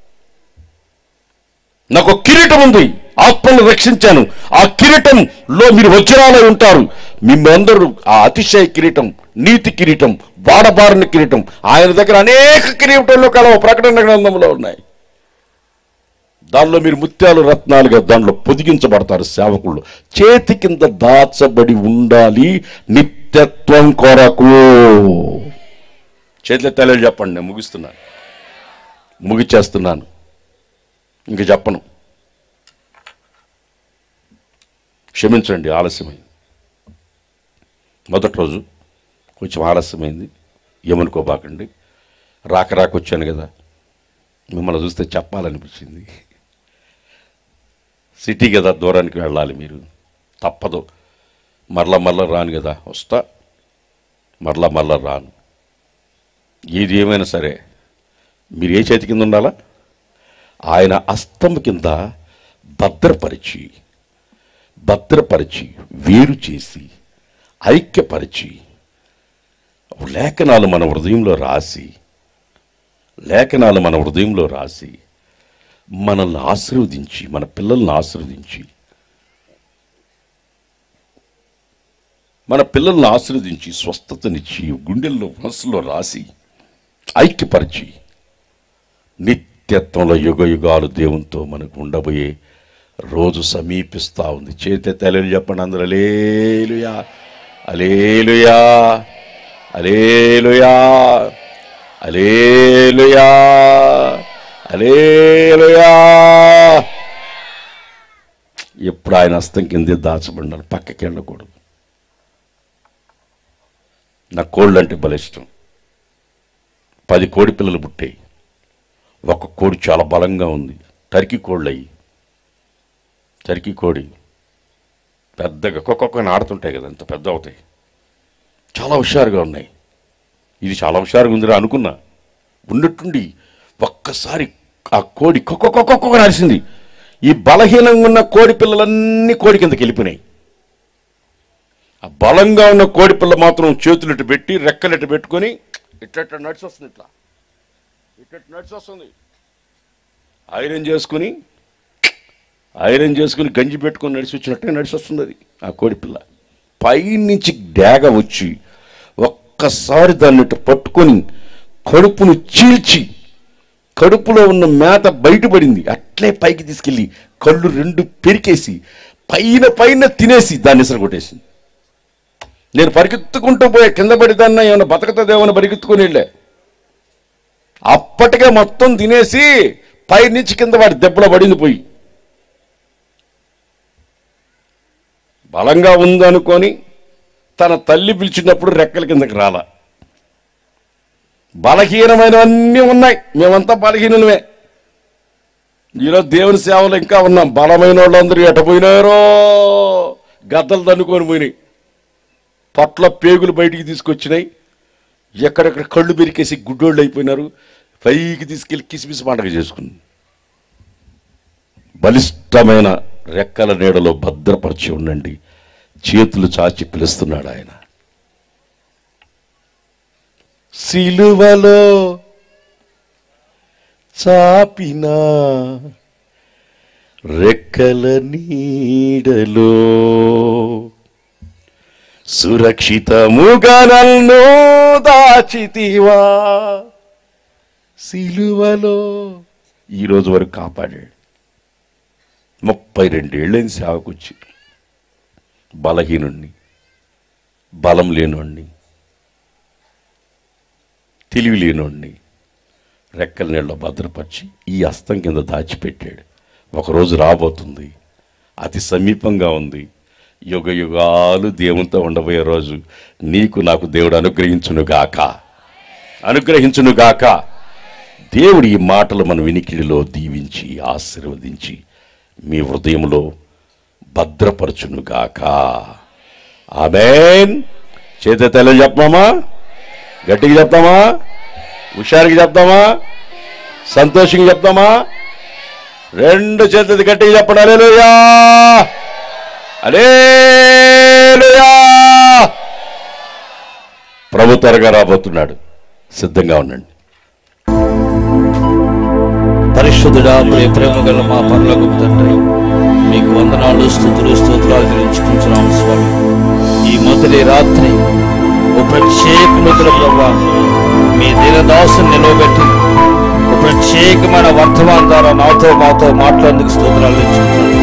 నాకు ఒక కిరీటం ఉంది ఆత్మను రక్షించాను ఆ కిరీటంలో మీరు వజ్రాలై ఉంటారు మిమ్మందరూ ఆ అతిశయ కిరీటం నీతి కిరీటం వాడబారిన కిరీటం ఆయన దగ్గర అనేక కిరీటంలో కలవ ప్రకటన గ్రంథంలో ఉన్నాయి దానిలో మీరు ముత్యాలు రత్నాలుగా దానిలో పొదిగించబడతారు సేవకులు చేతి కింద దాచబడి ఉండాలి నిత్యత్వం కొరకు చేతిలో తెలియదు చెప్పండి నేను ముగిస్తున్నాను ముగిచేస్తున్నాను ఇంక చెప్పను క్షమించండి ఆలస్యమైంది మొదటి రోజు కొంచెం ఆలస్యమైంది ఏమనుకోబాకండి రాక రాక వచ్చాను కదా మిమ్మల్ని చూస్తే చెప్పాలనిపించింది సిటీ కదా దూరానికి వెళ్ళాలి మీరు తప్పదు మరల మరల రాను కదా వస్తా మరల మరల రాను ఏది ఏమైనా సరే మీరు ఏ చేతి కింద ఉండాలా ఆయన అస్తం కింద భద్రపరిచి భద్రపరిచి వేరు చేసి ఐక్యపరిచి లేఖనాలు మన హృదయంలో రాసి లేఖనాలు మన హృదయంలో రాసి మనల్ని ఆశీర్వదించి మన పిల్లల్ని ఆశీర్వదించి మన పిల్లల్ని ఆశీర్వదించి స్వస్థతనిచ్చి గుండెల్లో మనసులో రాసి ఐక్యపరిచి నిత్యత్వంలో యుగ యుగాలు దేవునితో మనకు ఉండబోయే రోజు సమీపిస్తా ఉంది చేతే తల్లి చెప్పండి అందరూ alleluia alleluia alleluia alleluia alleluia ఎప్పుడు ఆయన హస్తం కింద దాచబడినాను పక్కకి వెళ్ళకూడదు నాకు కోళ్ళు అంటే భలే ఇష్టం పది కోడి పిల్లలు పుట్టాయి ఒక కోడి చాలా బలంగా ఉంది టర్కీ కోళ్ళు అయ్యి టర్కీ కోడి పెద్దగా ఒక్కొక్కని ఆడుతుంటాయి కదా అంత పెద్ద అవుతాయి చాలా హుషారుగా ఉన్నాయి ఇది చాలా హుషారుగా ఉందిరా అనుకున్నా ఉన్నట్టుండి ఒక్కసారి ఆ కోడి కొక్కొక్కొక్కొక్క నరిసింది ఈ బలహీనంగా ఉన్న కోడి పిల్లలన్నీ కోడి కిందకి వెళ్ళిపోయినాయి ఆ బలంగా ఉన్న కోడి పిల్ల మాత్రం చేతులు ఇటు పెట్టి రెక్కలు ఇటు పెట్టుకొని ఇట్లా ఇట్లా నడిచి వస్తుంది ఇట్లా ఇట్లా ఇట్లా నడిచి వస్తుంది ఐరన్ చేసుకుని ఐరన్ చేసుకుని గంజి పెట్టుకొని నడిచి వచ్చినట్టే నడిచి వస్తుంది అది ఆ కోడిపిల్ల పైనుంచి డేగ వచ్చి ఒక్కసారి దాన్ని ఇట్ట పట్టుకొని కడుపును చీల్చి కడుపులో ఉన్న మేత బయటపడింది అట్లే పైకి తీసుకెళ్ళి కళ్ళు రెండు పెరికేసి పైన పైన తినేసి దాన్ని ఇసరు కొట్టేసింది నేను పరిగెత్తుకుంటూ పోయే కింద పడిదాన్న ఏమైనా బతకతదేమని పరిగెత్తుకుని వెళ్ళే అప్పటికే మొత్తం తినేసి పైనుంచి కింద వాడి దెబ్బలో పడింది పోయి బలంగా ఉందనుకొని తన తల్లి పిలిచినప్పుడు రెక్కల కిందకి రాలా బలహీనమైనవన్నీ ఉన్నాయి మేమంతా బలహీనమే ఈరోజు దేవుని సేవలు ఇంకా ఉన్నాం బలమైన వాళ్ళందరూ ఎటపోయినారో గద్దలు దన్నుకొని పోయినాయి పట్ల పేగులు బయటికి తీసుకొచ్చినాయి ఎక్కడెక్కడ కళ్ళు పెరికేసి గుడ్డోళ్ళు అయిపోయినారు పైకి తీసుకెళ్ళి కిసిమిసి పండగ చేసుకుంది బలిష్టమైన రెక్కల నీడలో భద్రపరిచి ఉండండి చేతులు చాచి పిలుస్తున్నాడు ఆయన సిలువలో చాపిన రెక్కల నీడలో సురక్షితముగా నన్ను దాచితివా సిలువలో ఈ రోజు వరకు కాపాడాడు ముప్పై రెండేళ్ళని సేవకొచ్చి బలహీనుణ్ణి బలం లేనోణ్ణి తెలివి లేనోణ్ణి రెక్కల నీళ్ళలో భద్రపరిచి ఈ అస్తం కింద దాచిపెట్టాడు ఒకరోజు రాబోతుంది అతి సమీపంగా ఉంది యుగ యుగాలు దేవునితో ఉండబోయే రోజు నీకు నాకు దేవుడు అనుగ్రహించునుగాక అనుగ్రహించునుగాక దేవుడి ఈ మాటలు మన వినికిడిలో దీవించి ఆశీర్వదించి మీ హృదయంలో భద్రపరచునుగాక ఆమెన్ చేత తెల్ల చెప్పమా గట్టిగా చెప్తామా హుషారుగా చెప్తామా సంతోషంగా చెప్తామా రెండు చేతులు గట్టిగా చెప్పండి అలేలుయా అలేలుయా ప్రభు త్వరగా రాబోతున్నాడు సిద్ధంగా ఉండండి పరిశుద్ధుడా ప్రియ ప్రేమ గల మా పనులకు తండ్రి మీకు వందనాలు స్థుతులు స్తోత్రాలు చెల్లించుకుంటున్నాం స్వామి ఈ మొదటి రాత్రి ఓ ప్రత్యేకముద్ర ప్రభా మీ దీనదాసుని నిలవబెట్టి ఓ ప్రత్యేకమైన వర్తమాన ద్వారా నాతో మాతో మాట్లాడేందుకు స్తోత్రాలు తెచ్చుకుంటున్నాను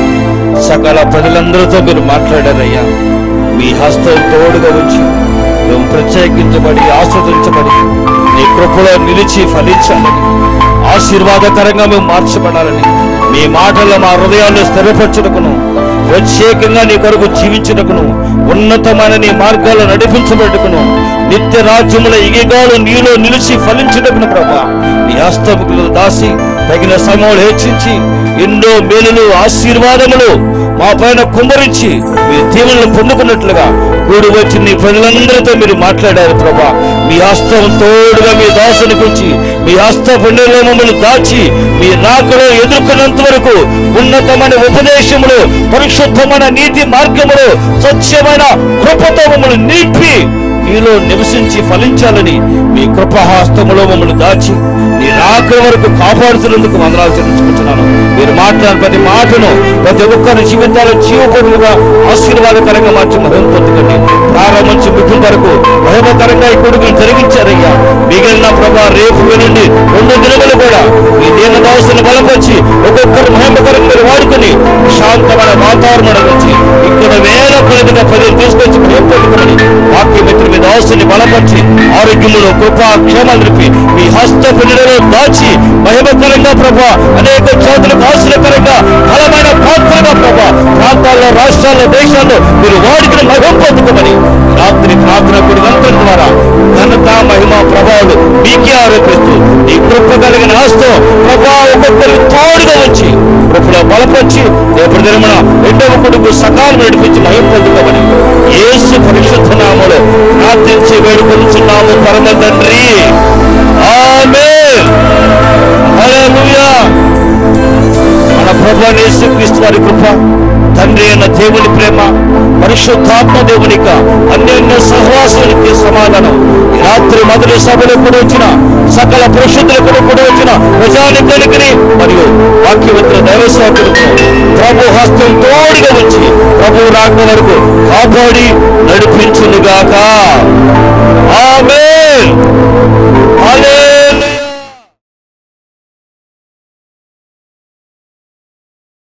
సకల ప్రజలందరితో మీరు మాట్లాడారయ్యా మీ హస్తం తోడుగా వచ్చి మేము ప్రత్యేకించబడి ఆస్వాదించబడి నీ కృపలో నిలిచి ఫలించాలని ఆశీర్వాదకరంగా మేము మార్చబడాలని మీ మాటల్లో మా హృదయాన్ని స్థిరపరచుటకును ప్రత్యేకంగా నీ కొరకు జీవించుటకును ఉన్నతమైన నీ మార్గాల్లో నడిపించబడుకును నిత్య రాజ్యముల ఇగిగాలు నీలో నిలిచి ఫలించుటకును ప్రభా నీ హస్తముకులు దాసి తగిన సమయంలో హెచ్చించి ఎన్నో మేలులు ఆశీర్వాదములు మా పైన కుమ్మరించి మీ దీవులను పొందుకున్నట్లుగా కూడి వచ్చి నీ ప్రజలందరితో మీరు మాట్లాడారు ప్రభా మీ హస్తం తోడుగా మీ దాసుని గురించి మీ హస్త పుణ్యంలో మమ్మల్ని దాచి మీ రాకలో ఎదుర్కొన్నంత వరకు ఉన్నతమైన ఉపదేశములు పరిశుద్ధమైన నీతి మార్గములు స్వచ్ఛమైన కృపతో మమ్మల్ని నింపి మీలో నివసించి ఫలించాలని మీ కృపహాస్తములో మమ్మల్ని దాచి నీ రాక వరకు కాపాడుతున్నందుకు వందనాలు చెల్లించుకుంటున్నాను మీరు మాట్లాడిన ప్రతి మాటను ప్రతి ఒక్కరి జీవితాలు జీవపరులుగా ఆశీర్వాదకరంగా మార్చి మహిమ పొందుకండి ప్రారంభించి మిగిలిన వరకు మహిమకరంగా ఈ కొడుకుని జరిగించారయ్యా మిగిలిన ప్రభా రేపు వినండి రెండు దినములు కూడా మీ దీనదాసుని బలపరిచి ఒక్కొక్కరు మహిమకరంగా మీరు వాడుకొని శాంతమైన వాతావరణం నుంచి ఇక్కడ వేల కొలదిగా ప్రజలు తీసుకొచ్చి మహిమ పొందుకుని వాక్యమిత్రులు మీ దాసుని బలపరిచి ఆరోగ్యములో కృప క్షేమాలు నిలిపి మీ హస్త పిల్లలలో దాచి మహిమకరంగా ప్రభా అనేక చోట్లకు ఆశ్చర్యకరంగా బలమైన పాత్రగా ప్రభా ప్రాంతాల్లో రాష్ట్రాల్లో దేశాల్లో మీరు వాడికి మహిమ పొందుకోమని రాత్రి ప్రార్థన కూడి గంటల ద్వారా ఘనత మహిమ ప్రభావాలు మీకే ఆరోపిస్తూ ఈ కృప కలిగిన హస్తం ప్రభా ఒక్కొక్కరికి తోడుగా వచ్చి కృపలో బలపరిచి రేపు దినమున రెండవ కొడుకు సకాలం నడిపించి మహిమ పొందుకోమని యేసు పరిశుద్ధ నామములో ప్రార్థించి వేడుకొనుచున్నాము పరమ తండ్రి ఆమేన్ హల్లెలూయా మన ప్రభు యేసుక్రీస్తు వారి కృప తండ్రి అయిన దేవుని ప్రేమ పరిశుద్ధాత్మ దేవునిక అన్యోన్య సహవాసానికి సమాధానం ఈ రాత్రి మొదటి సభలో కూడా వచ్చిన సకల పరిశుద్ధులు కూడా కూడా వచ్చిన ప్రజానికానికి మరియు వాక్యవంతుల దైవ సేవకులకు ప్రభు రాక వరకు కాపాడి నడిపించునుగాక ఆమేన్ హల్లెలూయా